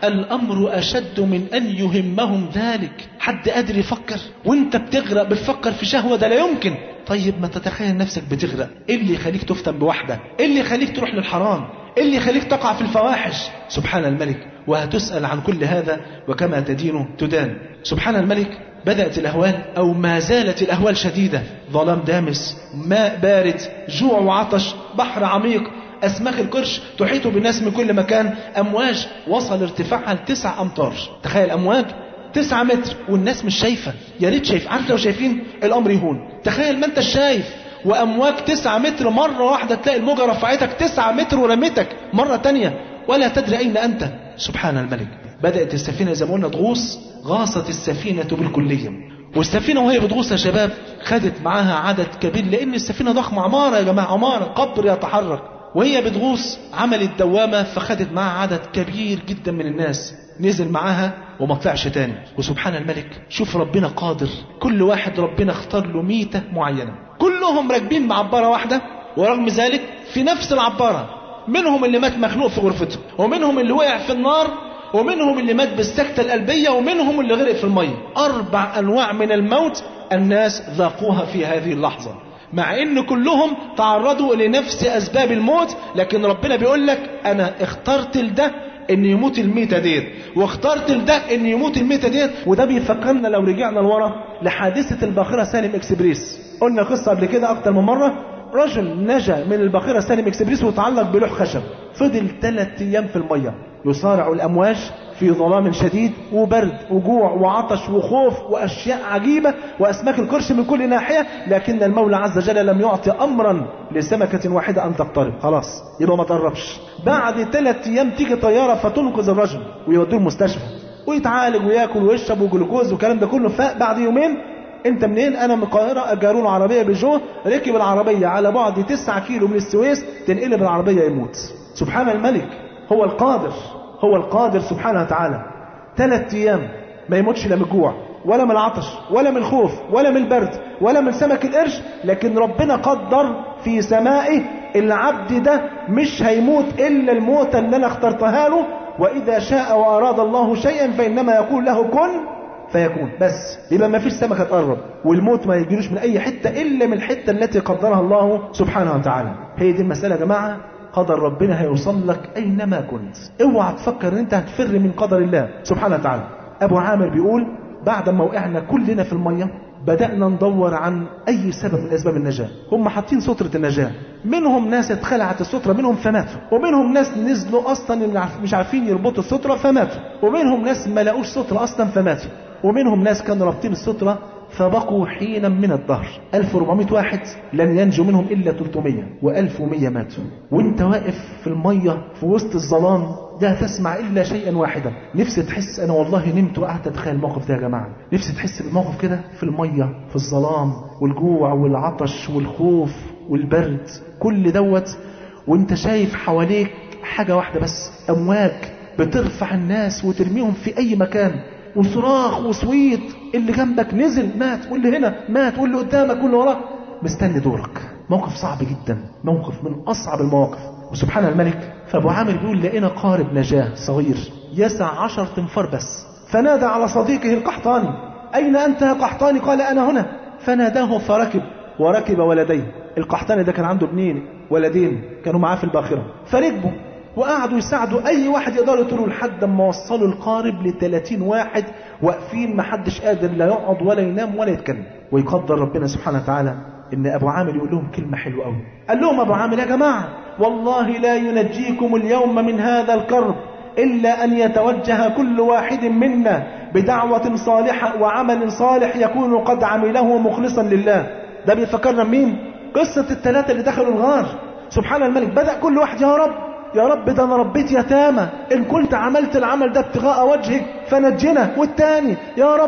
الأمر أشد من أن يهمهم ذلك حد قادر يفكر وانت بتغرق بتفكر في شهوة ده لا يمكن طيب ما تتخيل نفسك بتغرق ايه اللي يخليك تفتن بواحدة ايه اللي يخليك تروح للحرام ايه اللي يخليك تقع في الفواحش سبحان الملك وهتسأل عن كل هذا وكما تدين تدان سبحان الملك بدأت الأهوال أو ما زالت الأهوال شديدة ظلام دامس ماء بارد جوع وعطش بحر عميق أسماك القرش تحيط بالناس من كل مكان أمواج وصل ارتفاعها لتسع أمتار تخيل أمواج تسعة متر والناس مش شايفة يا ريت شايف عارف لو شايفين الأمر يهون تخيل ما أنت شايف وأمواج تسعة متر مرة واحدة تلاقي الموجة رفعتك تسعة متر ورمتك مرة تانية ولا تدري أين أنت سبحان الملك بدأت السفينة زي ما قلنا تغوص غاصت السفينة بالكلية والسفينة وهي بتغوص يا شباب خدت معاها عدد كبير لأن السفينة ضخمة عمارة يا جماعة عمارة قبر يتحرك وهي بتغوص عملت دوامة فخدت معاها عدد كبير جدا من الناس نزل معاها وما طلعش تاني وسبحان الملك شوف ربنا قادر كل واحد ربنا اختار له ميتة معينة كلهم راكبين بعبارة واحدة ورغم ذلك في نفس العبارة منهم اللي مات مخنوق في غرفته ومنهم اللي وقع في النار ومنهم اللي مات بالسكتة القلبية ومنهم اللي غرق في المية أربع أنواع من الموت الناس ذاقوها في هذه اللحظة مع ان كلهم تعرضوا لنفس اسباب الموت لكن ربنا بيقول لك انا اخترت لده ان يموت الميتة ديت واخترت لده ان يموت الميتة ديت وده بيفكرنا لو رجعنا لورا لحادثة الباخرة سالم اكسبريس قلنا قصة قبل كده اكتر من مرة رجل نجا من الباخرة سالم اكسبريس وتعلق بلوح خشب فضل ثلاث ايام في المية يصارع الامواج في ظلام شديد وبرد وجوع وعطش وخوف واشياء عجيبه واسماك القرش من كل ناحيه لكن المولى عز وجل لم يعطي امرا لسمكه واحده ان تقترب خلاص يبقى ما تقربش بعد ثلاث ايام تيجي طياره فتنقذ الرجل ويودوه المستشفى ويتعالج وياكل ويشرب وجلوكوز والكلام ده كله فبعد يومين انت منين انا من القاهره اجاروا له عربيه بيجو ركب العربيه على بعد 9 كيلو من السويس تنقلب العربيه يموت سبحان الملك هو القادر هو القادر سبحانه وتعالى ثلاث ايام ما يموتش لا من الجوع ولا من العطش ولا من الخوف ولا من البرد ولا من سمك القرش لكن ربنا قدر في سمائه العبد ده مش هيموت الا الموت اللي انا اخترتها له واذا شاء واراد الله شيئا فانما يقول له كن فيكون بس يبقى ما فيش سمكه تقرب والموت ما يجيلوش من اي حته الا من الحته التي قدرها الله سبحانه وتعالى هي دي المساله يا جماعه قدر ربنا هيوصل لك اينما كنت اوعى تفكر ان انت هتفر من قدر الله سبحانه وتعالى ابو عامر بيقول بعد ما وقعنا كلنا في الميه بدأنا ندور عن أي سبب من أسباب النجاة هم حاطين سترة النجاة منهم ناس اتخلعت السترة منهم فماتوا ومنهم ناس نزلوا أصلا مش عارفين يربطوا السترة فماتوا ومنهم ناس ما لقوش سترة أصلا فماتوا ومنهم ناس كانوا رابطين السترة فبقوا حينا من الدهر 1400 واحد لن ينجو منهم إلا 300 و1100 ماتوا وانت واقف في المية في وسط الظلام لا تسمع إلا شيئا واحدا نفسي تحس أنا والله نمت وقعدت أتخيل الموقف ده يا جماعة نفسي تحس بالموقف كده في المية في الظلام والجوع والعطش والخوف والبرد كل دوت وانت شايف حواليك حاجة واحدة بس أمواج بترفع الناس وترميهم في أي مكان وصراخ وصويت اللي جنبك نزل مات واللي هنا مات واللي قدامك واللي وراك مستني دورك موقف صعب جدا موقف من أصعب المواقف وسبحان الملك فأبو عامر بيقول لقينا قارب نجاة صغير يسع عشر تنفار بس فنادى على صديقه القحطاني أين أنت يا قحطاني قال أنا هنا فناداه فركب وركب ولديه القحطاني ده كان عنده ابنين ولدين كانوا معاه في الباخرة فركبوا وقعدوا يساعدوا اي واحد يقدروا يطولوا لحد ما وصلوا القارب ل 30 واحد واقفين ما حدش قادر لا يقعد ولا ينام ولا يتكلم ويقدر ربنا سبحانه وتعالى ان ابو عامر يقول لهم كلمه حلوه قوي قال لهم ابو عامر يا جماعه والله لا ينجيكم اليوم من هذا الكرب الا ان يتوجه كل واحد منا بدعوه صالحه وعمل صالح يكون قد عمله مخلصا لله ده بيفكرنا مين قصه الثلاثه اللي دخلوا الغار سبحان الملك بدا كل واحد يا رب يا رب ده انا ربيت يتامى ان كنت عملت العمل ده ابتغاء وجهك فنجنا والتاني يا رب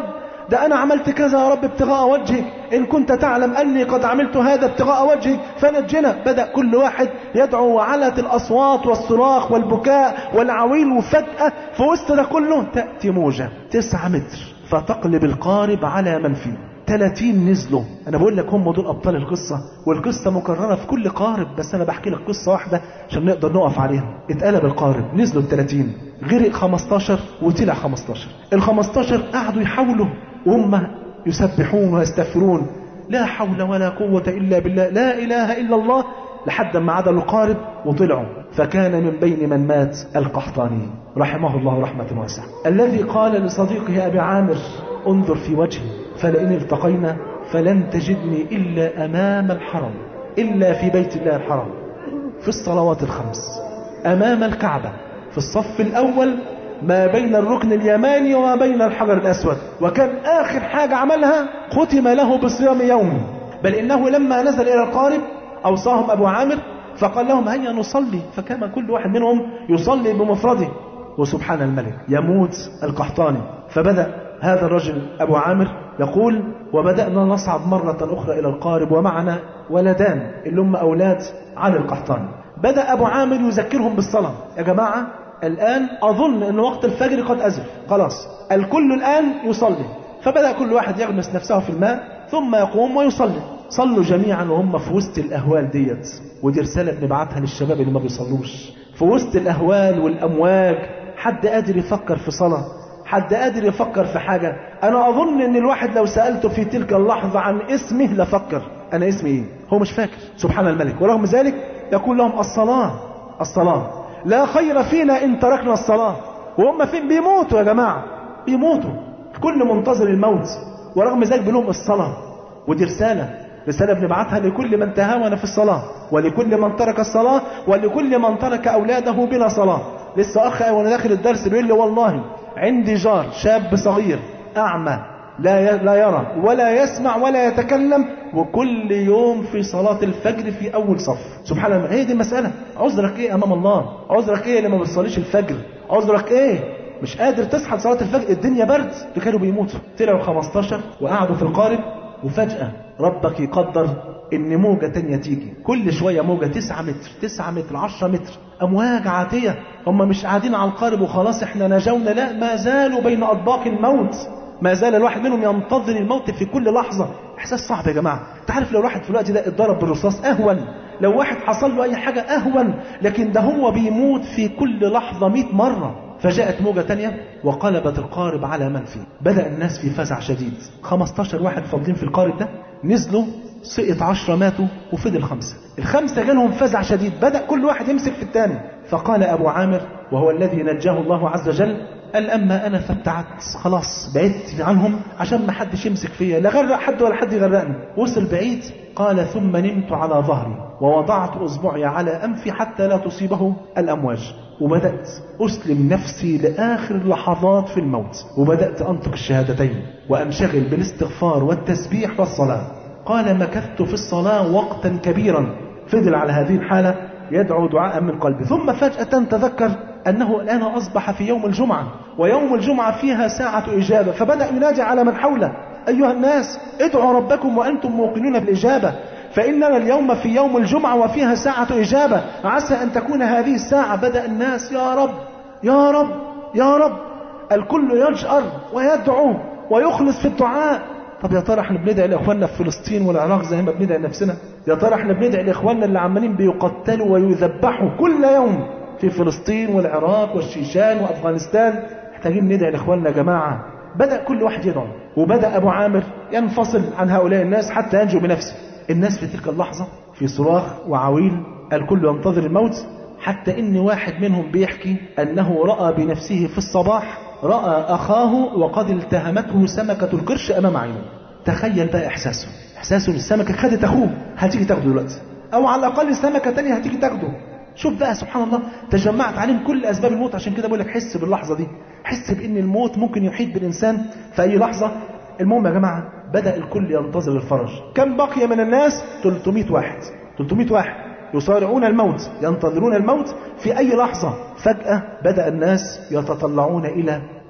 ده أنا عملت كذا يا رب ابتغاء وجهك إن كنت تعلم أني قد عملت هذا ابتغاء وجهك فنجنا بدأ كل واحد يدعو وعلت الأصوات والصراخ والبكاء والعويل وفجأة في وسط ده كله تأتي موجة تسعة متر فتقلب القارب على من فيه 30 نزلوا انا بقول لك هم دول ابطال القصه والقصه مكرره في كل قارب بس انا بحكي لك قصه واحده عشان نقدر نقف عليها اتقلب القارب نزلوا ال 30 غرق 15 وطلع 15 ال 15 قعدوا يحاولوا وهم يسبحون ويستغفرون لا حول ولا قوه الا بالله لا اله الا الله لحد ما عدلوا القارب وطلعوا فكان من بين من مات القحطاني رحمه الله رحمة واسعة الذي قال لصديقه أبي عامر انظر في وجهي فلئن التقينا فلن تجدني إلا أمام الحرم إلا في بيت الله الحرام في الصلوات الخمس أمام الكعبة في الصف الأول ما بين الركن اليماني وما بين الحجر الأسود وكان آخر حاجة عملها ختم له بصيام يوم بل إنه لما نزل إلى القارب أوصاهم أبو عامر فقال لهم هيا نصلي فكان كل واحد منهم يصلي بمفرده وسبحان الملك يموت القحطاني فبدأ هذا الرجل أبو عامر يقول وبدأنا نصعد مرة أخرى إلى القارب ومعنا ولدان اللي هم أولاد علي القحطاني بدأ أبو عامر يذكرهم بالصلاة يا جماعة الآن أظن أن وقت الفجر قد أزف خلاص الكل الآن يصلي فبدأ كل واحد يغمس نفسه في الماء ثم يقوم ويصلي صلوا جميعا وهم في وسط الأهوال ديت ودي رسالة بنبعتها للشباب اللي ما بيصلوش في وسط الأهوال والأمواج حد قادر يفكر في صلاة حد قادر يفكر في حاجة أنا أظن أن الواحد لو سألته في تلك اللحظة عن اسمه لفكر أنا اسمي إيه هو مش فاكر سبحان الملك ورغم ذلك يقول لهم الصلاة الصلاة لا خير فينا إن تركنا الصلاة وهم فين بيموتوا يا جماعة بيموتوا كل منتظر الموت ورغم ذلك بلوم الصلاة ودي رسالة رسالة بنبعتها لكل من تهاون في الصلاة ولكل من ترك الصلاة ولكل من ترك أولاده بلا صلاة لسه أخ وأنا داخل الدرس بيقول لي والله عندي جار شاب صغير أعمى لا لا يرى ولا يسمع ولا يتكلم وكل يوم في صلاة الفجر في أول صف سبحان الله هي دي المسألة عذرك إيه أمام الله عذرك إيه لما بتصليش الفجر عذرك إيه مش قادر تصحى صلاة الفجر الدنيا برد كانوا بيموتوا طلعوا 15 وقعدوا في القارب وفجأة ربك يقدر ان موجة تانية تيجي كل شوية موجة 9 متر 9 متر 10 متر امواج عاتية هم مش قاعدين على القارب وخلاص احنا نجونا لا ما زالوا بين اطباق الموت ما زال الواحد منهم ينتظر الموت في كل لحظة احساس صعب يا جماعة تعرف لو واحد في الوقت ده اتضرب بالرصاص اهون لو واحد حصل له اي حاجة اهون لكن ده هو بيموت في كل لحظة 100 مرة فجاءت موجة تانية وقلبت القارب على من فيه بدأ الناس في فزع شديد 15 واحد فاضلين في القارب ده نزلوا سقط عشرة ماتوا وفضل خمسة الخمسة جالهم فزع شديد بدأ كل واحد يمسك في الثاني فقال أبو عامر وهو الذي نجاه الله عز وجل قال أما أنا فابتعدت خلاص بعدت عنهم عشان ما حدش يمسك فيا لا غرق حد ولا حد يغرقني وصل بعيد قال ثم نمت على ظهري ووضعت أصبعي على أنفي حتى لا تصيبه الأمواج وبدأت أسلم نفسي لآخر اللحظات في الموت وبدأت أنطق الشهادتين وأنشغل بالاستغفار والتسبيح والصلاة قال مكثت في الصلاة وقتا كبيرا فضل على هذه الحالة يدعو دعاء من قلبه ثم فجأة تذكر أنه الآن أصبح في يوم الجمعة ويوم الجمعة فيها ساعة إجابة فبدأ ينادي على من حوله أيها الناس ادعوا ربكم وأنتم موقنون بالإجابة فإننا اليوم في يوم الجمعة وفيها ساعة إجابة عسى أن تكون هذه الساعة بدأ الناس يا رب يا رب يا رب الكل يجأر ويدعو ويخلص في الدعاء طب يا ترى احنا بندعي لاخواننا في فلسطين والعراق زي ما بندعي لنفسنا يا ترى احنا بندعي لاخواننا اللي عمالين بيقتلوا ويذبحوا كل يوم في فلسطين والعراق والشيشان وافغانستان محتاجين ندعي لاخواننا يا جماعه بدا كل واحد يدعو وبدا ابو عامر ينفصل عن هؤلاء الناس حتى ينجو بنفسه الناس في تلك اللحظه في صراخ وعويل الكل ينتظر الموت حتى ان واحد منهم بيحكي انه راى بنفسه في الصباح راى اخاه وقد التهمته سمكه القرش امام عينه تخيل بقى احساسه احساسه ان السمكه خدت اخوه هتيجي تاخده دلوقتي او على الاقل سمكه تانية هتيجي تاخده شوف بقى سبحان الله تجمعت عليهم كل اسباب الموت عشان كده بقول لك حس باللحظه دي حس بان الموت ممكن يحيط بالانسان في اي لحظه المهم يا جماعه بدا الكل ينتظر الفرج كم بقي من الناس 300 واحد 300 واحد يصارعون الموت ينتظرون الموت في أي لحظة فجأة بدأ الناس يتطلعون إلى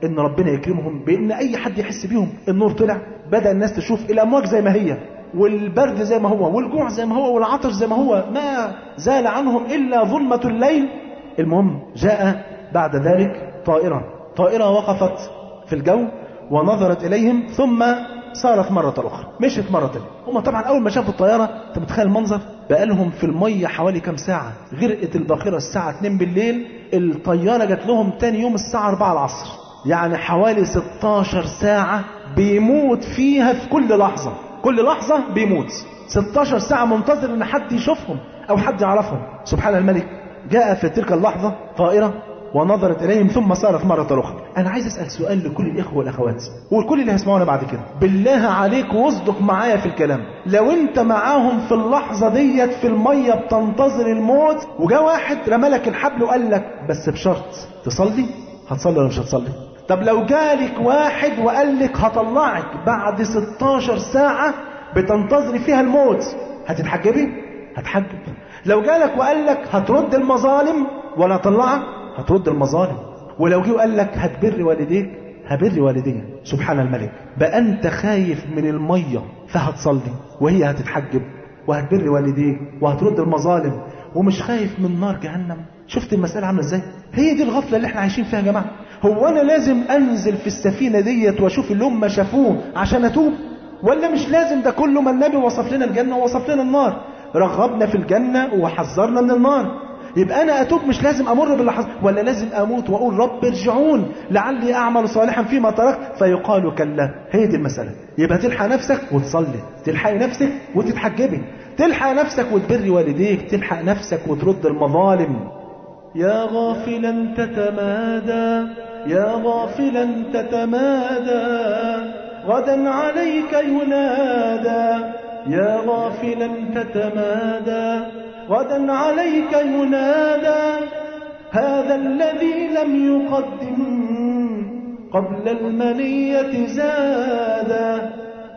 ان ربنا يكرمهم بان اي حد يحس بيهم النور طلع بدا الناس تشوف الامواج زي ما هي والبرد زي ما هو والجوع زي ما هو والعطش زي ما هو ما زال عنهم الا ظلمه الليل المهم جاء بعد ذلك طائره طائره وقفت في الجو ونظرت اليهم ثم صارت مرة أخرى مشيت مرة تانية هم طبعا أول ما شافوا الطيارة أنت متخيل المنظر بقالهم في المية حوالي كام ساعة غرقت الباخرة الساعة 2 بالليل الطيارة جات لهم تاني يوم الساعة 4 العصر يعني حوالي 16 ساعة بيموت فيها في كل لحظة كل لحظة بيموت 16 ساعة منتظر ان حد يشوفهم او حد يعرفهم سبحان الملك جاء في تلك اللحظة طائرة ونظرت إليهم ثم صارت مرة أخرى أنا عايز أسأل سؤال لكل الإخوة والأخوات والكل اللي هيسمعونا بعد كده بالله عليك واصدق معايا في الكلام لو أنت معاهم في اللحظة ديت في المية بتنتظر الموت وجاء واحد رمالك الحبل وقال لك بس بشرط تصلي هتصلي ولا مش هتصلي طب لو جالك واحد وقال لك هطلعك بعد 16 ساعة بتنتظري فيها الموت هتتحجبي هتحجب لو جالك وقال لك هترد المظالم ولا طلعك هترد المظالم ولو جه وقال لك هتبر والديك هبر والديك سبحان الملك بقى انت خايف من الميه فهتصلي وهي هتتحجب وهتبر والديك وهترد المظالم ومش خايف من نار جهنم شفت المسألة عاملة ازاي هي دي الغفلة اللي احنا عايشين فيها يا جماعة هو انا لازم انزل في السفينة ديت واشوف اللي هم شافوه عشان اتوب ولا مش لازم ده كله ما النبي وصف لنا الجنة ووصف لنا النار رغبنا في الجنة وحذرنا من النار يبقى انا اتوب مش لازم امر باللي حصل ولا لازم اموت واقول رب ارجعون لعلي اعمل صالحا فيما تركت فيقال كلا هي دي المساله يبقى تلحق نفسك وتصلي تلحقي نفسك وتتحجبي تلحق نفسك وتبري والديك تلحق نفسك وترد المظالم يا غافلا تتمادى يا غافلا تتمادى غدا عليك ينادى يا غافلا تتمادى غدا عليك ينادى هذا الذي لم يقدم قبل المنية زادا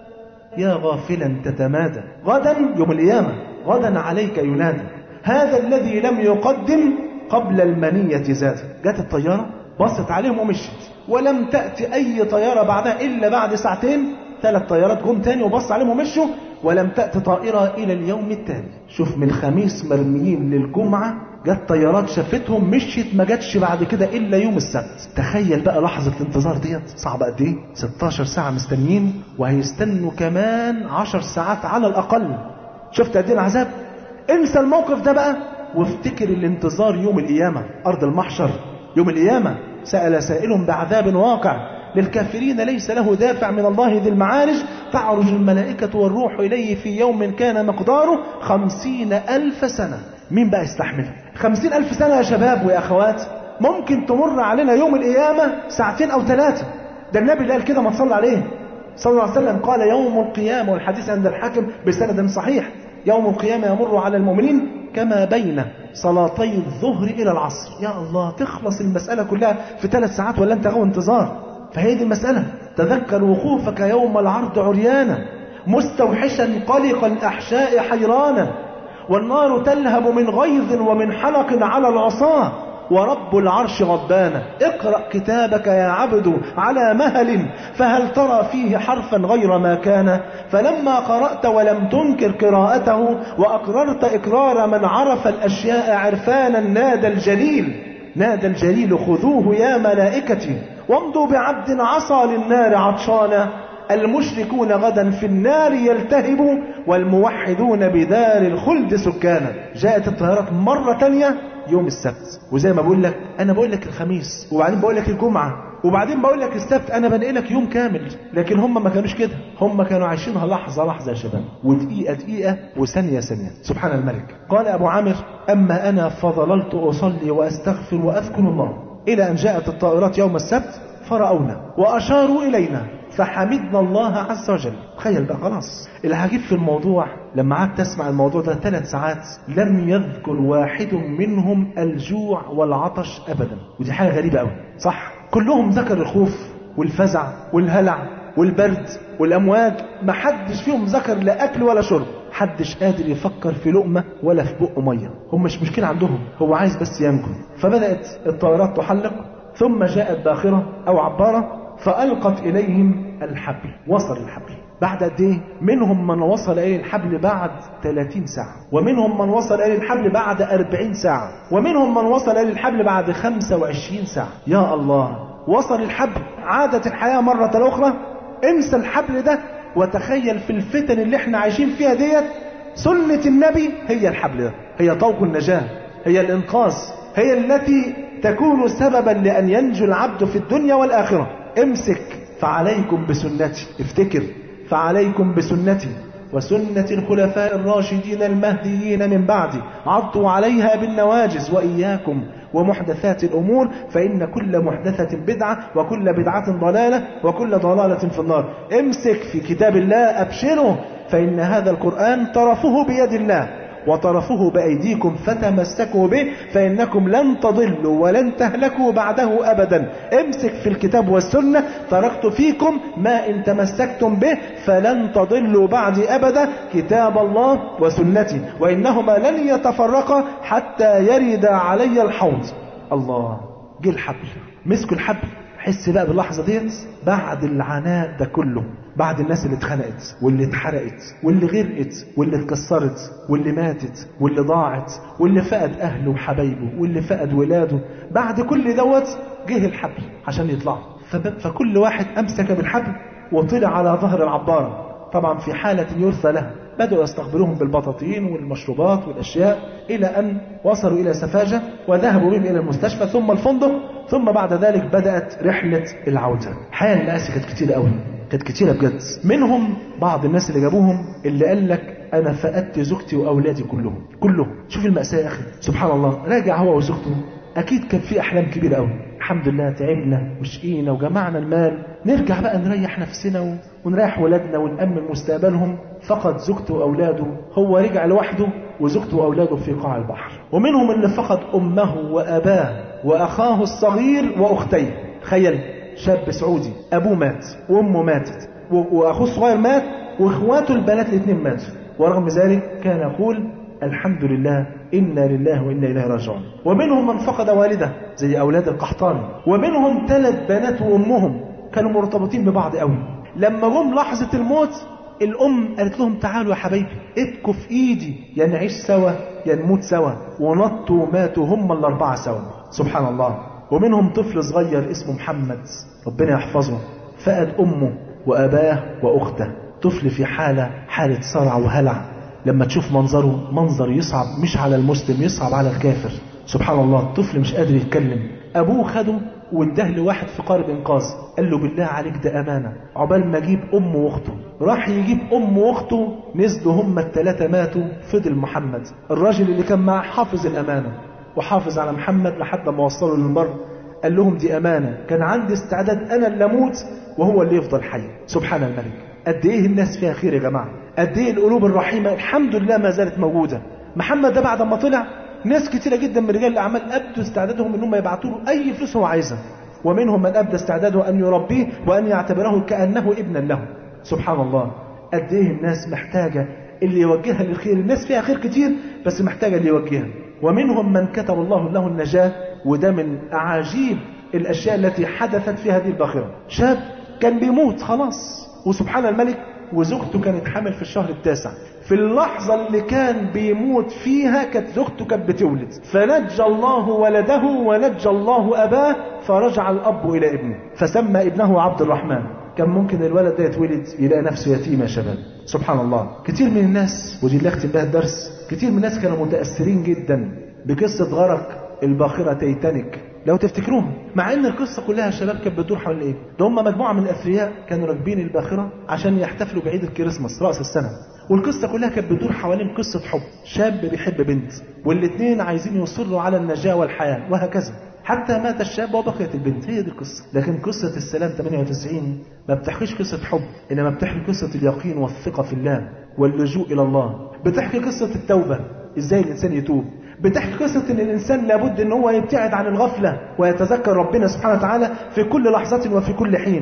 يا غافلا تتمادى غدا يوم القيامة غدا عليك ينادى هذا الذي لم يقدم قبل المنية زاد جت الطيارة بصت عليهم ومشت ولم تأتي أي طيارة بعدها إلا بعد ساعتين ثلاث طيارات جم تاني وبص عليهم ومشوا ولم تأتي طائرة إلى اليوم التالي شوف من الخميس مرميين للجمعة جت طيارات شافتهم مشيت ما جاتش بعد كده إلا يوم السبت تخيل بقى لحظة الانتظار ديت صعبة قد إيه 16 ساعة مستنيين وهيستنوا كمان 10 ساعات على الأقل شفت قد إيه العذاب انسى الموقف ده بقى وافتكر الانتظار يوم القيامة أرض المحشر يوم القيامة سأل سائل بعذاب واقع للكافرين ليس له دافع من الله ذي المعارج تعرج الملائكة والروح إليه في يوم كان مقداره خمسين ألف سنة مين بقى يستحمل خمسين ألف سنة يا شباب ويا أخوات ممكن تمر علينا يوم القيامة ساعتين أو ثلاثة ده النبي اللي قال كده ما تصلى عليه صلى الله عليه وسلم قال يوم القيامة والحديث عند الحاكم بسند صحيح يوم القيامة يمر على المؤمنين كما بين صلاتي الظهر إلى العصر يا الله تخلص المسألة كلها في ثلاث ساعات ولا أنت غو انتظار فهي دي المسألة تذكر وقوفك يوم العرض عريانا مستوحشا قلق الأحشاء حيرانا والنار تلهب من غيظ ومن حلق على العصاة ورب العرش غضبانا اقرأ كتابك يا عبد على مهل فهل ترى فيه حرفا غير ما كان فلما قرأت ولم تنكر قراءته وأقررت إقرار من عرف الأشياء عرفانا نادى الجليل نادى الجليل خذوه يا ملائكتي وامضوا بعبد عصى للنار عطشانا المشركون غدا في النار يلتهبوا والموحدون بدار الخلد سكانا جاءت الطيارات مرة تانية يوم السبت وزي ما بقول لك انا بقول لك الخميس وبعدين بقول لك الجمعة وبعدين بقول لك السبت انا بنقلك يوم كامل لكن هم ما كانوش كده هم كانوا عايشينها لحظة لحظة يا شباب ودقيقة دقيقة وثانية ثانية سبحان الملك قال ابو عامر اما انا فظللت اصلي واستغفر واذكر الله الى ان جاءت الطائرات يوم السبت فرأونا واشاروا الينا فحمدنا الله عز وجل تخيل بقى خلاص العجيب في الموضوع لما قعدت تسمع الموضوع ده ثلاث ساعات لم يذكر واحد منهم الجوع والعطش ابدا ودي حاجه غريبه قوي صح كلهم ذكر الخوف والفزع والهلع والبرد والامواج ما حدش فيهم ذكر لا اكل ولا شرب حدش قادر يفكر في لقمة ولا في بق مية هم مش مشكلة عندهم هو عايز بس ينجو فبدأت الطائرات تحلق ثم جاءت باخرة أو عبارة فألقت إليهم الحبل وصل الحبل بعد قد ايه منهم من وصل الى الحبل بعد 30 ساعة ومنهم من وصل الى الحبل بعد 40 ساعة ومنهم من وصل الى الحبل بعد 25 ساعة يا الله وصل الحبل عادت الحياة مرة أخرى انسى الحبل ده وتخيل في الفتن اللي احنا عايشين فيها ديت سنة النبي هي الحبل ده هي طوق النجاة هي الإنقاذ هي التي تكون سببا لأن ينجو العبد في الدنيا والآخرة امسك فعليكم بسنتي افتكر فعليكم بسنتي وسنة الخلفاء الراشدين المهديين من بعدي عضوا عليها بالنواجز وإياكم ومحدثات الأمور فإن كل محدثة بدعة وكل بدعة ضلالة وكل ضلالة في النار امسك في كتاب الله أبشروا فإن هذا القرآن طرفه بيد الله وطرفه بأيديكم فتمسكوا به فإنكم لن تضلوا ولن تهلكوا بعده أبدا امسك في الكتاب والسنة تركت فيكم ما إن تمسكتم به فلن تضلوا بعدي أبدا كتاب الله وسنتي وإنهما لن يتفرقا حتى يرد علي الحوض الله جه الحبل مسكوا الحبل حس بقى باللحظة ديت بعد العناء ده كله بعد الناس اللي اتخنقت واللي اتحرقت واللي غرقت واللي اتكسرت واللي ماتت واللي ضاعت واللي فقد اهله وحبايبه واللي فقد ولاده بعد كل دوت جه الحبل عشان يطلعوا فب- فكل واحد امسك بالحبل وطلع على ظهر العبارة طبعا في حالة يرثى لها بدأوا يستقبلوهم بالبطاطين والمشروبات والأشياء إلى أن وصلوا إلى سفاجة وذهبوا بهم إلى المستشفى ثم الفندق ثم بعد ذلك بدأت رحلة العودة حال الناس كانت كتير قوي كانت كتيرة بجد منهم بعض الناس اللي جابوهم اللي قال لك أنا فقدت زوجتي وأولادي كلهم كلهم شوف المأساة يا أخي سبحان الله راجع هو وزوجته أكيد كان في أحلام كبيرة قوي الحمد لله تعبنا وشقينا وجمعنا المال نرجع بقى نريح نفسنا و- ونريح ولادنا ونأمن مستقبلهم فقد زوجته وأولاده هو رجع لوحده وزوجته وأولاده في قاع البحر ومنهم اللي فقد أمه وأباه وأخاه الصغير وأختيه تخيل شاب سعودي أبوه مات وأمه ماتت و- وأخوه الصغير مات وإخواته البنات الاثنين ماتوا ورغم ذلك كان يقول الحمد لله إنا لله وإنا إليه راجعون ومنهم من فقد والده زي أولاد القحطاني ومنهم ثلاث بنات وأمهم كانوا مرتبطين ببعض قوي لما جم لحظة الموت الأم قالت لهم تعالوا يا حبايبي اتكوا في إيدي يا نعيش سوا يا نموت سوا ونطوا وماتوا هم الأربعة سوا سبحان الله ومنهم طفل صغير اسمه محمد ربنا يحفظه فقد أمه وأباه وأخته طفل في حالة حالة صرع وهلع لما تشوف منظره منظر يصعب مش على المسلم يصعب على الكافر سبحان الله الطفل مش قادر يتكلم ابوه خده وانده لواحد في قارب انقاذ قال له بالله عليك ده امانه عقبال ما اجيب امه واخته راح يجيب امه واخته نزلوا هم الثلاثه ماتوا فضل محمد الراجل اللي كان معاه حافظ الامانه وحافظ على محمد لحد ما وصلوا للمر قال لهم دي امانه كان عندي استعداد انا اللي اموت وهو اللي يفضل حي سبحان الملك قد ايه الناس فيها خير يا جماعه قد ايه القلوب الرحيمه الحمد لله ما زالت موجوده محمد ده بعد ما طلع ناس كتيرة جدا من رجال الأعمال أبدوا استعدادهم أنهم يبعثوا له أي فلوس هو عايزها ومنهم من أبدى استعداده أن يربيه وأن يعتبره كأنه ابنا له سبحان الله قد إيه الناس محتاجة اللي يوجهها للخير الناس فيها خير كتير بس محتاجة اللي يوجهها ومنهم من كتب الله له النجاة وده من أعاجيب الأشياء التي حدثت في هذه الباخرة شاب كان بيموت خلاص وسبحان الملك وزوجته كانت حامل في الشهر التاسع في اللحظة اللي كان بيموت فيها كانت زوجته كانت بتولد فنجى الله ولده ونجى الله أباه فرجع الأب إلى ابنه فسمى ابنه عبد الرحمن كان ممكن الولد ده يتولد يلاقي نفسه يتيم يا شباب سبحان الله كتير من الناس ودي اللي اختم بها الدرس كتير من الناس كانوا متأثرين جدا بقصة غرق الباخرة تيتانيك لو تفتكروهم مع ان القصه كلها يا شباب كانت بتدور حول ايه ده هم مجموعه من الاثرياء كانوا راكبين الباخره عشان يحتفلوا بعيد الكريسماس راس السنه والقصه كلها كانت بتدور حوالين قصه حب شاب بيحب بنت والاثنين عايزين يصروا على النجاه والحياه وهكذا حتى مات الشاب وبقيت البنت هي دي القصه لكن قصه السلام 98 ما بتحكيش قصه حب انما بتحكي قصه اليقين والثقه في الله واللجوء الى الله بتحكي قصه التوبه ازاي الانسان يتوب بتحكي قصة ان الانسان لابد ان هو يبتعد عن الغفلة ويتذكر ربنا سبحانه وتعالى في كل لحظة وفي كل حين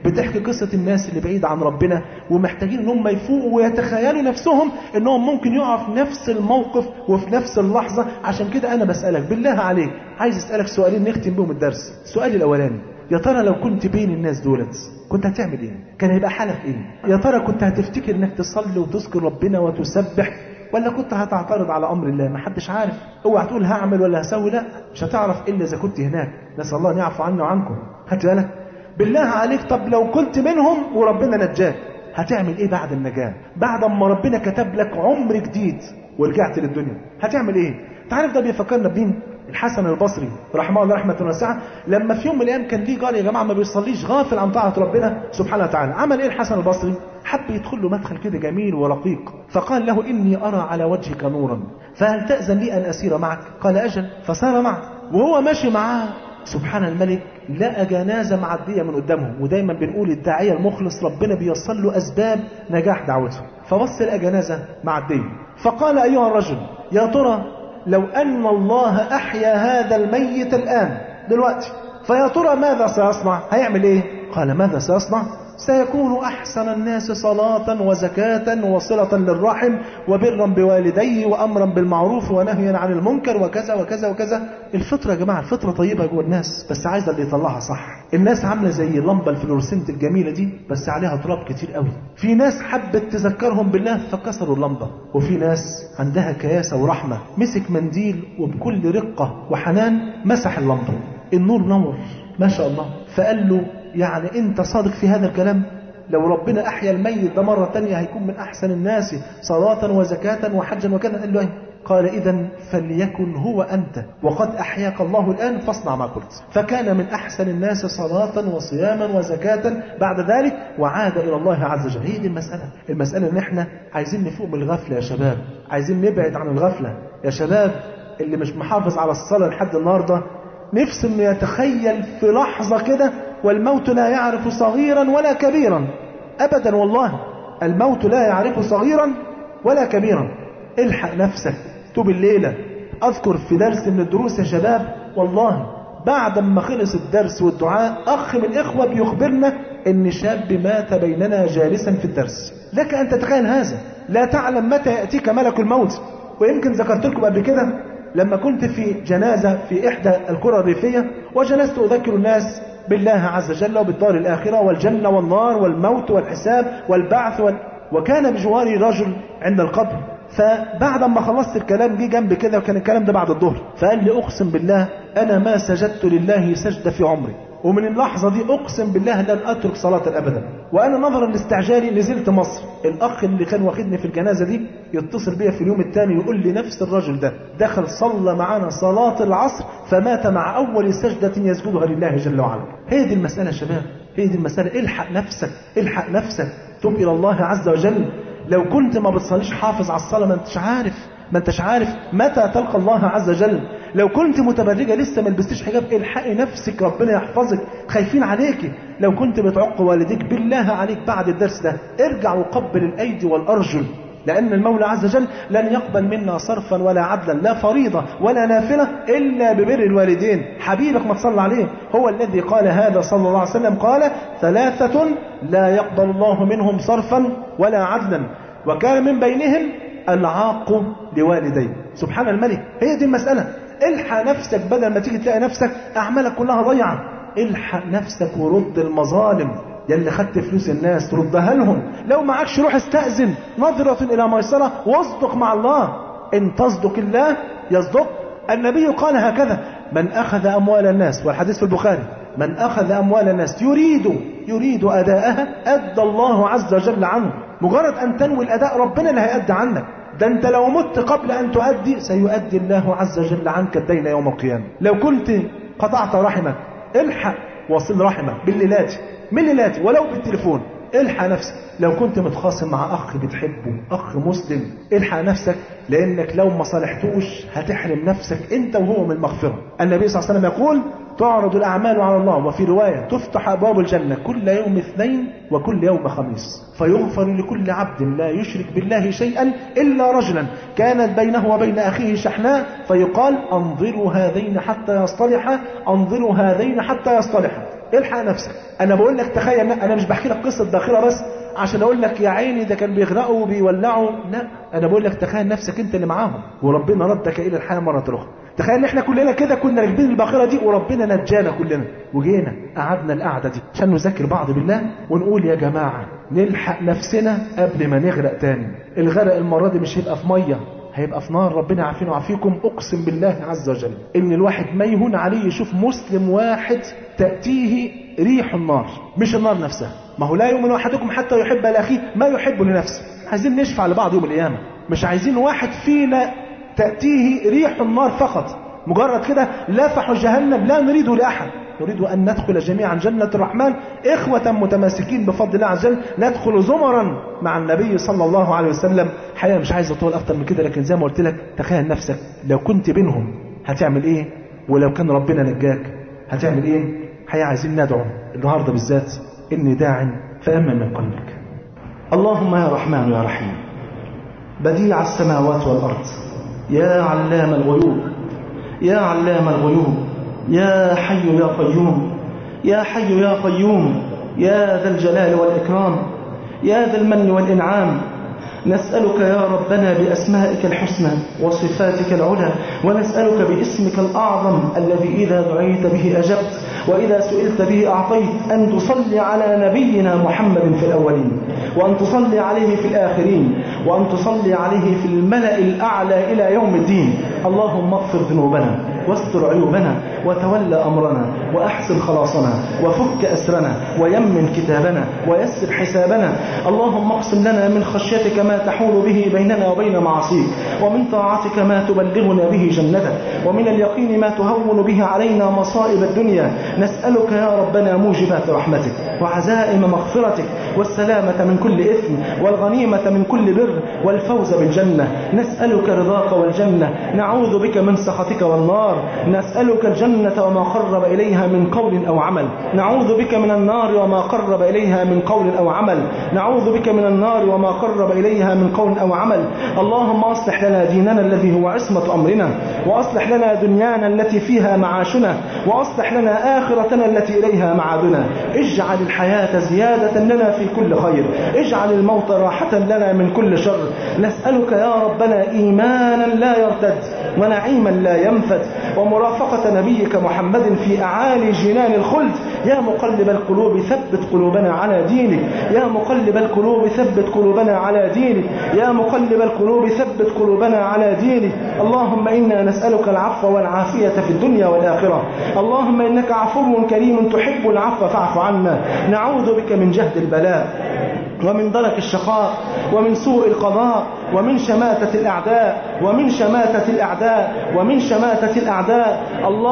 بتحكي قصة الناس اللي بعيد عن ربنا ومحتاجين ان هم يفوقوا ويتخيلوا نفسهم انهم ممكن يقعوا في نفس الموقف وفي نفس اللحظة عشان كده انا بسألك بالله عليك عايز اسألك سؤالين نختم بهم الدرس السؤال الاولاني يا ترى لو كنت بين الناس دولت كنت هتعمل ايه كان هيبقى حالك ايه يا ترى كنت هتفتكر انك تصلي وتذكر ربنا وتسبح ولا كنت هتعترض على امر الله ما حدش عارف اوعى تقول هعمل ولا هسوي لا مش هتعرف الا اذا كنت هناك نسال الله ان يعفو عنا وعنكم خدت بالك بالله عليك طب لو كنت منهم وربنا نجاك هتعمل ايه بعد النجاه بعد ما ربنا كتب لك عمر جديد ورجعت للدنيا هتعمل ايه تعرف ده بيفكرنا بمين الحسن البصري رحمه الله رحمه واسعه لما في يوم من الايام كان ليه جار يا جماعه ما بيصليش غافل عن طاعه ربنا سبحانه وتعالى عمل ايه الحسن البصري حب يدخل له مدخل كده جميل ورقيق فقال له اني ارى على وجهك نورا فهل تاذن لي ان اسير معك قال اجل فسار معه وهو ماشي معاه سبحان الملك لقى جنازة معدية من قدامهم ودايما بنقول الداعية المخلص ربنا بيوصل له أسباب نجاح دعوته فبص لقى جنازة معدية فقال أيها الرجل يا ترى لو أن الله أحيا هذا الميت الآن دلوقتي فيا ترى ماذا سيصنع هيعمل إيه قال ماذا سيصنع سيكون أحسن الناس صلاة وزكاة وصلة للرحم وبرا بوالديه وأمرا بالمعروف ونهيا عن المنكر وكذا وكذا وكذا الفطرة يا جماعة الفطرة طيبة جوه الناس بس عايزة اللي يطلعها صح الناس عاملة زي اللمبة الفلورسنت الجميلة دي بس عليها تراب كتير قوي في ناس حبت تذكرهم بالله فكسروا اللمبة وفي ناس عندها كياسة ورحمة مسك منديل وبكل رقة وحنان مسح اللمبة النور نور ما شاء الله فقال له يعني انت صادق في هذا الكلام لو ربنا احيا الميت ده مرة تانية هيكون من احسن الناس صلاة وزكاة وحجا وكذا قال له ايه قال اذا فليكن هو انت وقد احياك الله الان فاصنع ما قلت فكان من احسن الناس صلاة وصياما وزكاة بعد ذلك وعاد الى الله عز وجل هي دي المسألة المسألة ان احنا عايزين نفوق من الغفلة يا شباب عايزين نبعد عن الغفلة يا شباب اللي مش محافظ على الصلاة لحد النهاردة نفسه انه يتخيل في لحظة كده والموت لا يعرف صغيرا ولا كبيرا ابدا والله الموت لا يعرف صغيرا ولا كبيرا الحق نفسك توب الليلة اذكر في درس من الدروس يا شباب والله بعد ما خلص الدرس والدعاء اخ من الاخوة بيخبرنا ان شاب مات بيننا جالسا في الدرس لك ان تتخيل هذا لا تعلم متى يأتيك ملك الموت ويمكن ذكرت لكم قبل كده لما كنت في جنازة في إحدى القرى الريفية وجلست أذكر الناس بالله عز وجل وبالدار الآخرة والجنة والنار والموت والحساب والبعث وال... وكان بجواري رجل عند القبر فبعد ما خلصت الكلام جه جنبي كده وكان الكلام ده بعد الظهر فقال لي أقسم بالله أنا ما سجدت لله سجدة في عمري ومن اللحظة دي أقسم بالله لن أترك صلاة أبدا وأنا نظرا لاستعجالي نزلت مصر الأخ اللي كان واخدني في الجنازة دي يتصل بيا في اليوم الثاني يقول لي نفس الرجل ده دخل صلى معنا صلاة العصر فمات مع أول سجدة يسجدها لله جل وعلا هي دي المسألة يا شباب هي دي المسألة الحق نفسك الحق نفسك تب إلى الله عز وجل لو كنت ما بتصليش حافظ على الصلاة ما انتش عارف ما انتش عارف متى تلقى الله عز وجل لو كنت متبرجة لسه ما لبستيش حجاب الحقي نفسك ربنا يحفظك خايفين عليك لو كنت بتعق والديك بالله عليك بعد الدرس ده ارجع وقبل الايدي والارجل لأن المولى عز وجل لن يقبل منا صرفا ولا عدلا لا فريضة ولا نافلة إلا ببر الوالدين حبيبك ما تصلى عليه هو الذي قال هذا صلى الله عليه وسلم قال ثلاثة لا يقبل الله منهم صرفا ولا عدلا وكان من بينهم العاق لوالديه سبحان الملك هي دي المسألة الحق نفسك بدل ما تيجي تلاقي نفسك أعمالك كلها ضيعة الحق نفسك ورد المظالم يلي خدت فلوس الناس تردها لهم لو معكش روح استأذن نظرة إلى ميسرة واصدق مع الله إن تصدق الله يصدق النبي قال هكذا من أخذ أموال الناس والحديث في البخاري من أخذ أموال الناس يريد يريد أداءها أدى الله عز وجل عنه مجرد أن تنوي الأداء ربنا اللي هيأدي عنك ده أنت لو مت قبل أن تؤدي سيؤدي الله عز وجل عنك الدين يوم القيامة لو كنت قطعت رحمك الحق وصل رحمك بالليلات من ليلاتي ولو بالتليفون الحق نفسك لو كنت متخاصم مع اخ بتحبه اخ مسلم الحق نفسك لانك لو ما صالحتوش هتحرم نفسك انت وهو من المغفره النبي صلى الله عليه وسلم يقول تعرض الاعمال على الله وفي روايه تفتح ابواب الجنه كل يوم اثنين وكل يوم خميس فيغفر لكل عبد لا يشرك بالله شيئا الا رجلا كانت بينه وبين اخيه شحناء فيقال انظروا هذين حتى يصطلحا انظروا هذين حتى يصطلحا الحق نفسك انا بقول لك تخيل انا مش بحكي لك قصه باخره بس عشان اقول لك يا عيني ده كان بيغرقوا وبيولعوا لا انا بقول لك تخيل نفسك انت اللي معاهم وربنا ردك الى الحياه مره اخرى تخيل ان احنا كلنا كده كنا راكبين الباخره دي وربنا نجانا كلنا وجينا قعدنا القعده دي عشان نذكر بعض بالله ونقول يا جماعه نلحق نفسنا قبل ما نغرق تاني الغرق المره دي مش هيبقى في ميه هيبقى في نار ربنا يعافينا ويعافيكم اقسم بالله عز وجل ان الواحد ما يهون عليه يشوف مسلم واحد تاتيه ريح النار مش النار نفسها ما هو لا يؤمن احدكم حتى يحب لاخيه ما يحب لنفسه عايزين نشفع لبعض يوم القيامه مش عايزين واحد فينا تاتيه ريح النار فقط مجرد كده لافح جهنم لا نريده لاحد نريد أن ندخل جميعا جنة الرحمن إخوة متماسكين بفضل الله عز وجل ندخل زمرا مع النبي صلى الله عليه وسلم حقيقة مش عايز أطول أكتر من كده لكن زي ما قلت لك تخيل نفسك لو كنت بينهم هتعمل إيه ولو كان ربنا نجاك هتعمل إيه حقيقة عايزين ندعو النهاردة بالذات إني داع فأمن من قلبك اللهم يا رحمن يا رحيم بديع السماوات والأرض يا علام الغيوب يا علام الغيوب يا حي يا قيوم يا حي يا قيوم يا ذا الجلال والإكرام يا ذا المن والإنعام نسألك يا ربنا بأسمائك الحسنى وصفاتك العلى ونسألك باسمك الأعظم الذي إذا دعيت به أجبت وإذا سئلت به أعطيت أن تصلي على نبينا محمد في الأولين وأن تصلي عليه في الآخرين وأن تصلي عليه في الملأ الأعلى إلى يوم الدين اللهم اغفر ذنوبنا واستر عيوبنا وتول أمرنا وأحسن خلاصنا وفك أسرنا ويمن كتابنا ويسر حسابنا اللهم اقسم لنا من خشيتك ما تحول به بيننا وبين معاصيك ومن طاعتك ما تبلغنا به جنتك ومن اليقين ما تهون به علينا مصائب الدنيا نسألك يا ربنا موجبات رحمتك وعزائم مغفرتك والسلامة من كل إثم والغنيمة من كل بر والفوز بالجنة نسألك رضاك والجنة نعوذ بك من سخطك والنار نسألك الجنة وما قرب إليها من قول أو عمل نعوذ بك من النار وما قرب إليها من قول أو عمل نعوذ بك من النار وما قرب إليها من قول أو عمل اللهم أصلح لنا ديننا الذي هو عصمة أمرنا وأصلح لنا دنيانا التي فيها معاشنا وأصلح لنا آخرتنا التي إليها معادنا اجعل الحياة زيادة لنا في كل خير اجعل الموت راحة لنا من كل شر نسألك يا ربنا إيمانا لا يرتد ونعيما لا ينفد ومرافقة نبيك محمد في أعالي جنان الخلد يا مقلب القلوب ثبت قلوبنا على دينك يا مقلب القلوب ثبت قلوبنا على دينك يا مقلب القلوب ثبت قلوبنا على دينك اللهم إنا نسألك العفو والعافية في الدنيا والآخرة اللهم إنك عفو كريم تحب العفو فاعف عنا نعوذ بك من جهد البلاء ومن درك الشقاء ومن سوء القضاء ومن شماتة الأعداء ومن شماتة الأعداء ومن شماتة الأعداء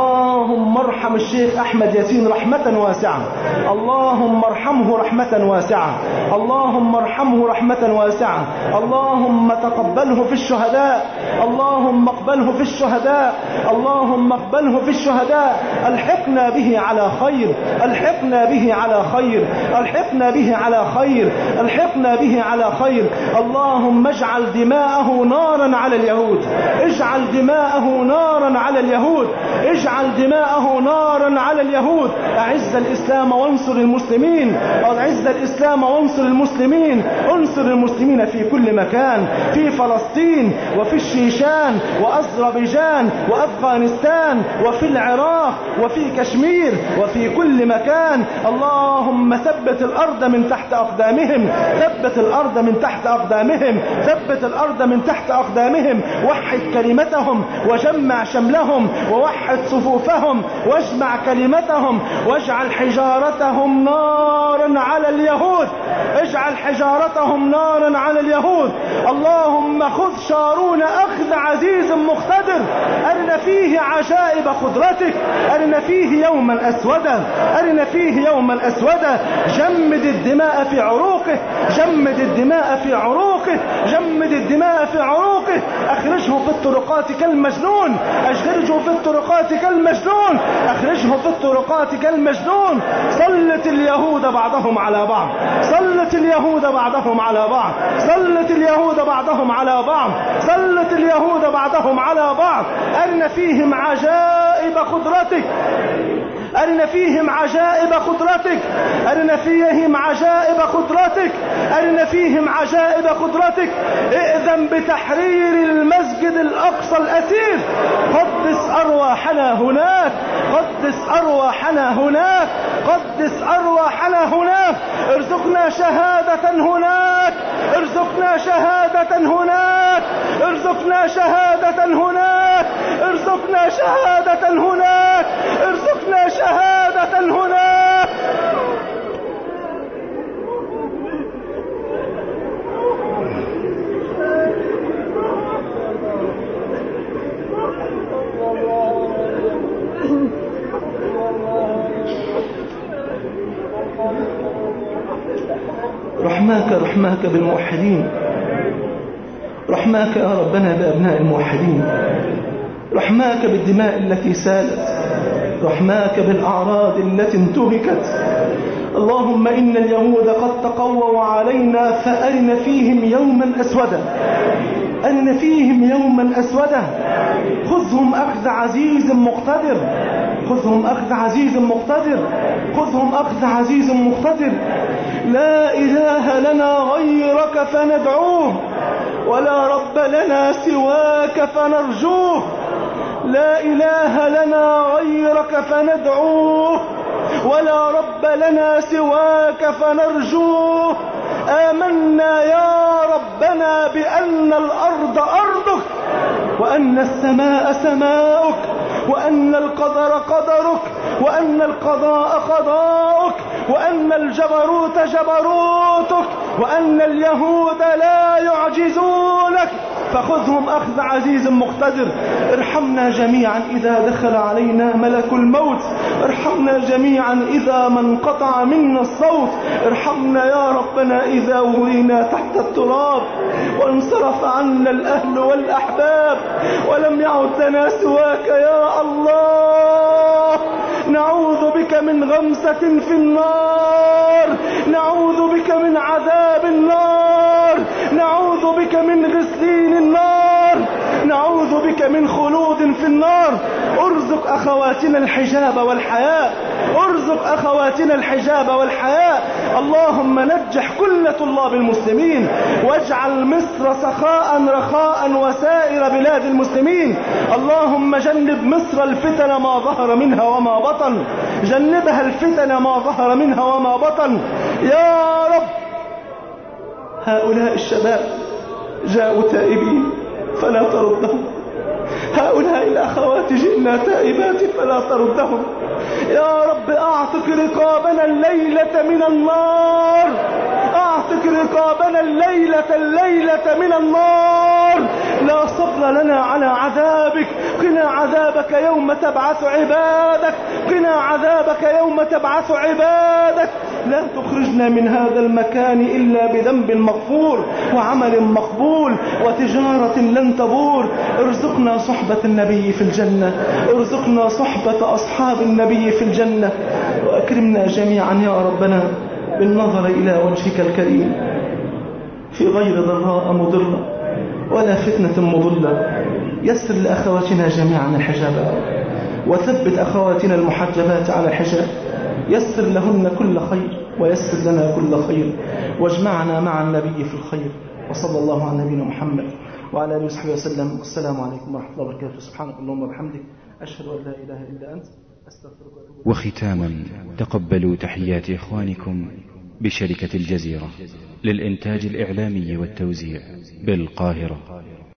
اللهم ارحم الشيخ أحمد ياسين رحمة واسعة اللهم ارحمه رحمة واسعة اللهم ارحمه رحمة واسعة اللهم تقبله في الشهداء اللهم اقبله في الشهداء اللهم اقبله في الشهداء الحقنا به على خير الحقنا به على خير الحقنا به على خير الحقنا به على خير اللهم اجعل دماءه نارا على اليهود اجعل دماءه نارا على اليهود اجعل دماءه نارا على اليهود اعز الاسلام وانصر المسلمين اعز الاسلام وانصر المسلمين انصر المسلمين في كل مكان في فلسطين وفي الشيشان واذربيجان وافغانستان وفي العراق وفي كشمير وفي كل مكان اللهم ثبت الارض من تحت اقدامهم ثبت الارض من تحت اقدامهم ثبت الارض من تحت اقدامهم وحد كلمتهم وجمع شملهم ووحد صفوفهم واجمع كلمتهم واجعل حجارتهم نارا على اليهود اجعل حجارتهم نارا على اليهود اللهم خذ شارون اخذ عزيز مقتدر ارنا فيه عجائب قدرتك ارنا فيه يوما اسودا ارنا فيه يوما اسودا جمد الدماء في عروقه جمد الدماء في عروقه جمد الدماء في عروقه اخرجه في الطرقات كالمجنون اخرجه في الطرقات كالمجنون اخرجه في الطرقات كالمجنون سلت اليهود بعضهم على بعض سلت اليهود بعضهم على بعض سلت اليهود بعضهم على بعض سلت اليهود بعضهم على بعض أرن فيهم عجائب قدرتك أرنا فيهم عجائب قدرتك أرنا فيهم عجائب قدرتك أرنا فيهم عجائب قدرتك ائذن بتحرير المسجد الأقصى الأسير قدس أرواحنا هناك قدس أرواحنا هناك قدس أرواحنا هناك ارزقنا شهادة هناك ارزقنا شهادة هناك ارزقنا شهادة هناك ارزقنا شهادة هناك ارزقنا شهادة هناك رحماك رحماك بالموحدين رحماك يا ربنا بأبناء الموحدين رحماك بالدماء التي سالت رحماك بالأعراض التي انتهكت اللهم إن اليهود قد تقووا علينا فأرن فيهم يوما أسودا أرن فيهم يوما أسودا خذهم أخذ عزيز مقتدر خذهم أخذ عزيز مقتدر خذهم أخذ عزيز مقتدر لا إله لنا غيرك فندعوه ولا رب لنا سواك فنرجوه لا إله لنا غيرك فندعوه ولا رب لنا سواك فنرجوه آمنا يا ربنا بأن الأرض أرضك وأن السماء سماؤك وأن القدر قدرك وأن القضاء قضاؤك وأن الجبروت جبروتك وأن اليهود لا يعجزونك فخذهم أخذ عزيز مقتدر ارحمنا جميعا إذا دخل علينا ملك الموت ارحمنا جميعا إذا ما انقطع منا الصوت ارحمنا يا ربنا إذا ورينا تحت التراب وانصرف عنا الأهل والأحباب ولم يعد لنا سواك يا الله نعوذ بك من غمسة في النار نعوذ بك من عذاب النار نعوذ بك من غسلين النار نعوذ بك من خلود في النار ارزق أخواتنا الحجاب والحياء ارزق أخواتنا الحجاب والحياء اللهم نجح كل طلاب المسلمين واجعل مصر سخاء رخاء وسائر بلاد المسلمين اللهم جنب مصر الفتن ما ظهر منها وما بطن جنبها الفتن ما ظهر منها وما بطن يا رب هؤلاء الشباب جاءوا تائبين فلا تردهم هؤلاء الأخوات جئنا تائبات فلا تردهم يا رب أعتق رقابنا الليلة من النار أعتق رقابنا الليلة الليلة من النار لا صبر لنا على عذابك قنا عذابك يوم تبعث عبادك قنا عذابك يوم تبعث عبادك لا تخرجنا من هذا المكان إلا بذنب مغفور وعمل مقبول وتجارة لن تبور ارزقنا صحبة النبي في الجنة ارزقنا صحبة أصحاب النبي في الجنة وأكرمنا جميعا يا ربنا بالنظر إلى وجهك الكريم في غير ضراء مضرة ولا فتنة مضلة يسر لأخواتنا جميعا الحجاب وثبت أخواتنا المحجبات على الحجاب يسر لهن كل خير ويسر لنا كل خير واجمعنا مع النبي في الخير وصلى الله على نبينا محمد وعلى اله وصحبه وسلم والسلام عليكم ورحمه الله وبركاته سبحانك اللهم وبحمدك اشهد ان لا اله الا انت استغفرك واتوب وختاما تقبلوا تحيات إخوانكم بشركة الجزيرة للإنتاج الإعلامي والتوزيع بالقاهرة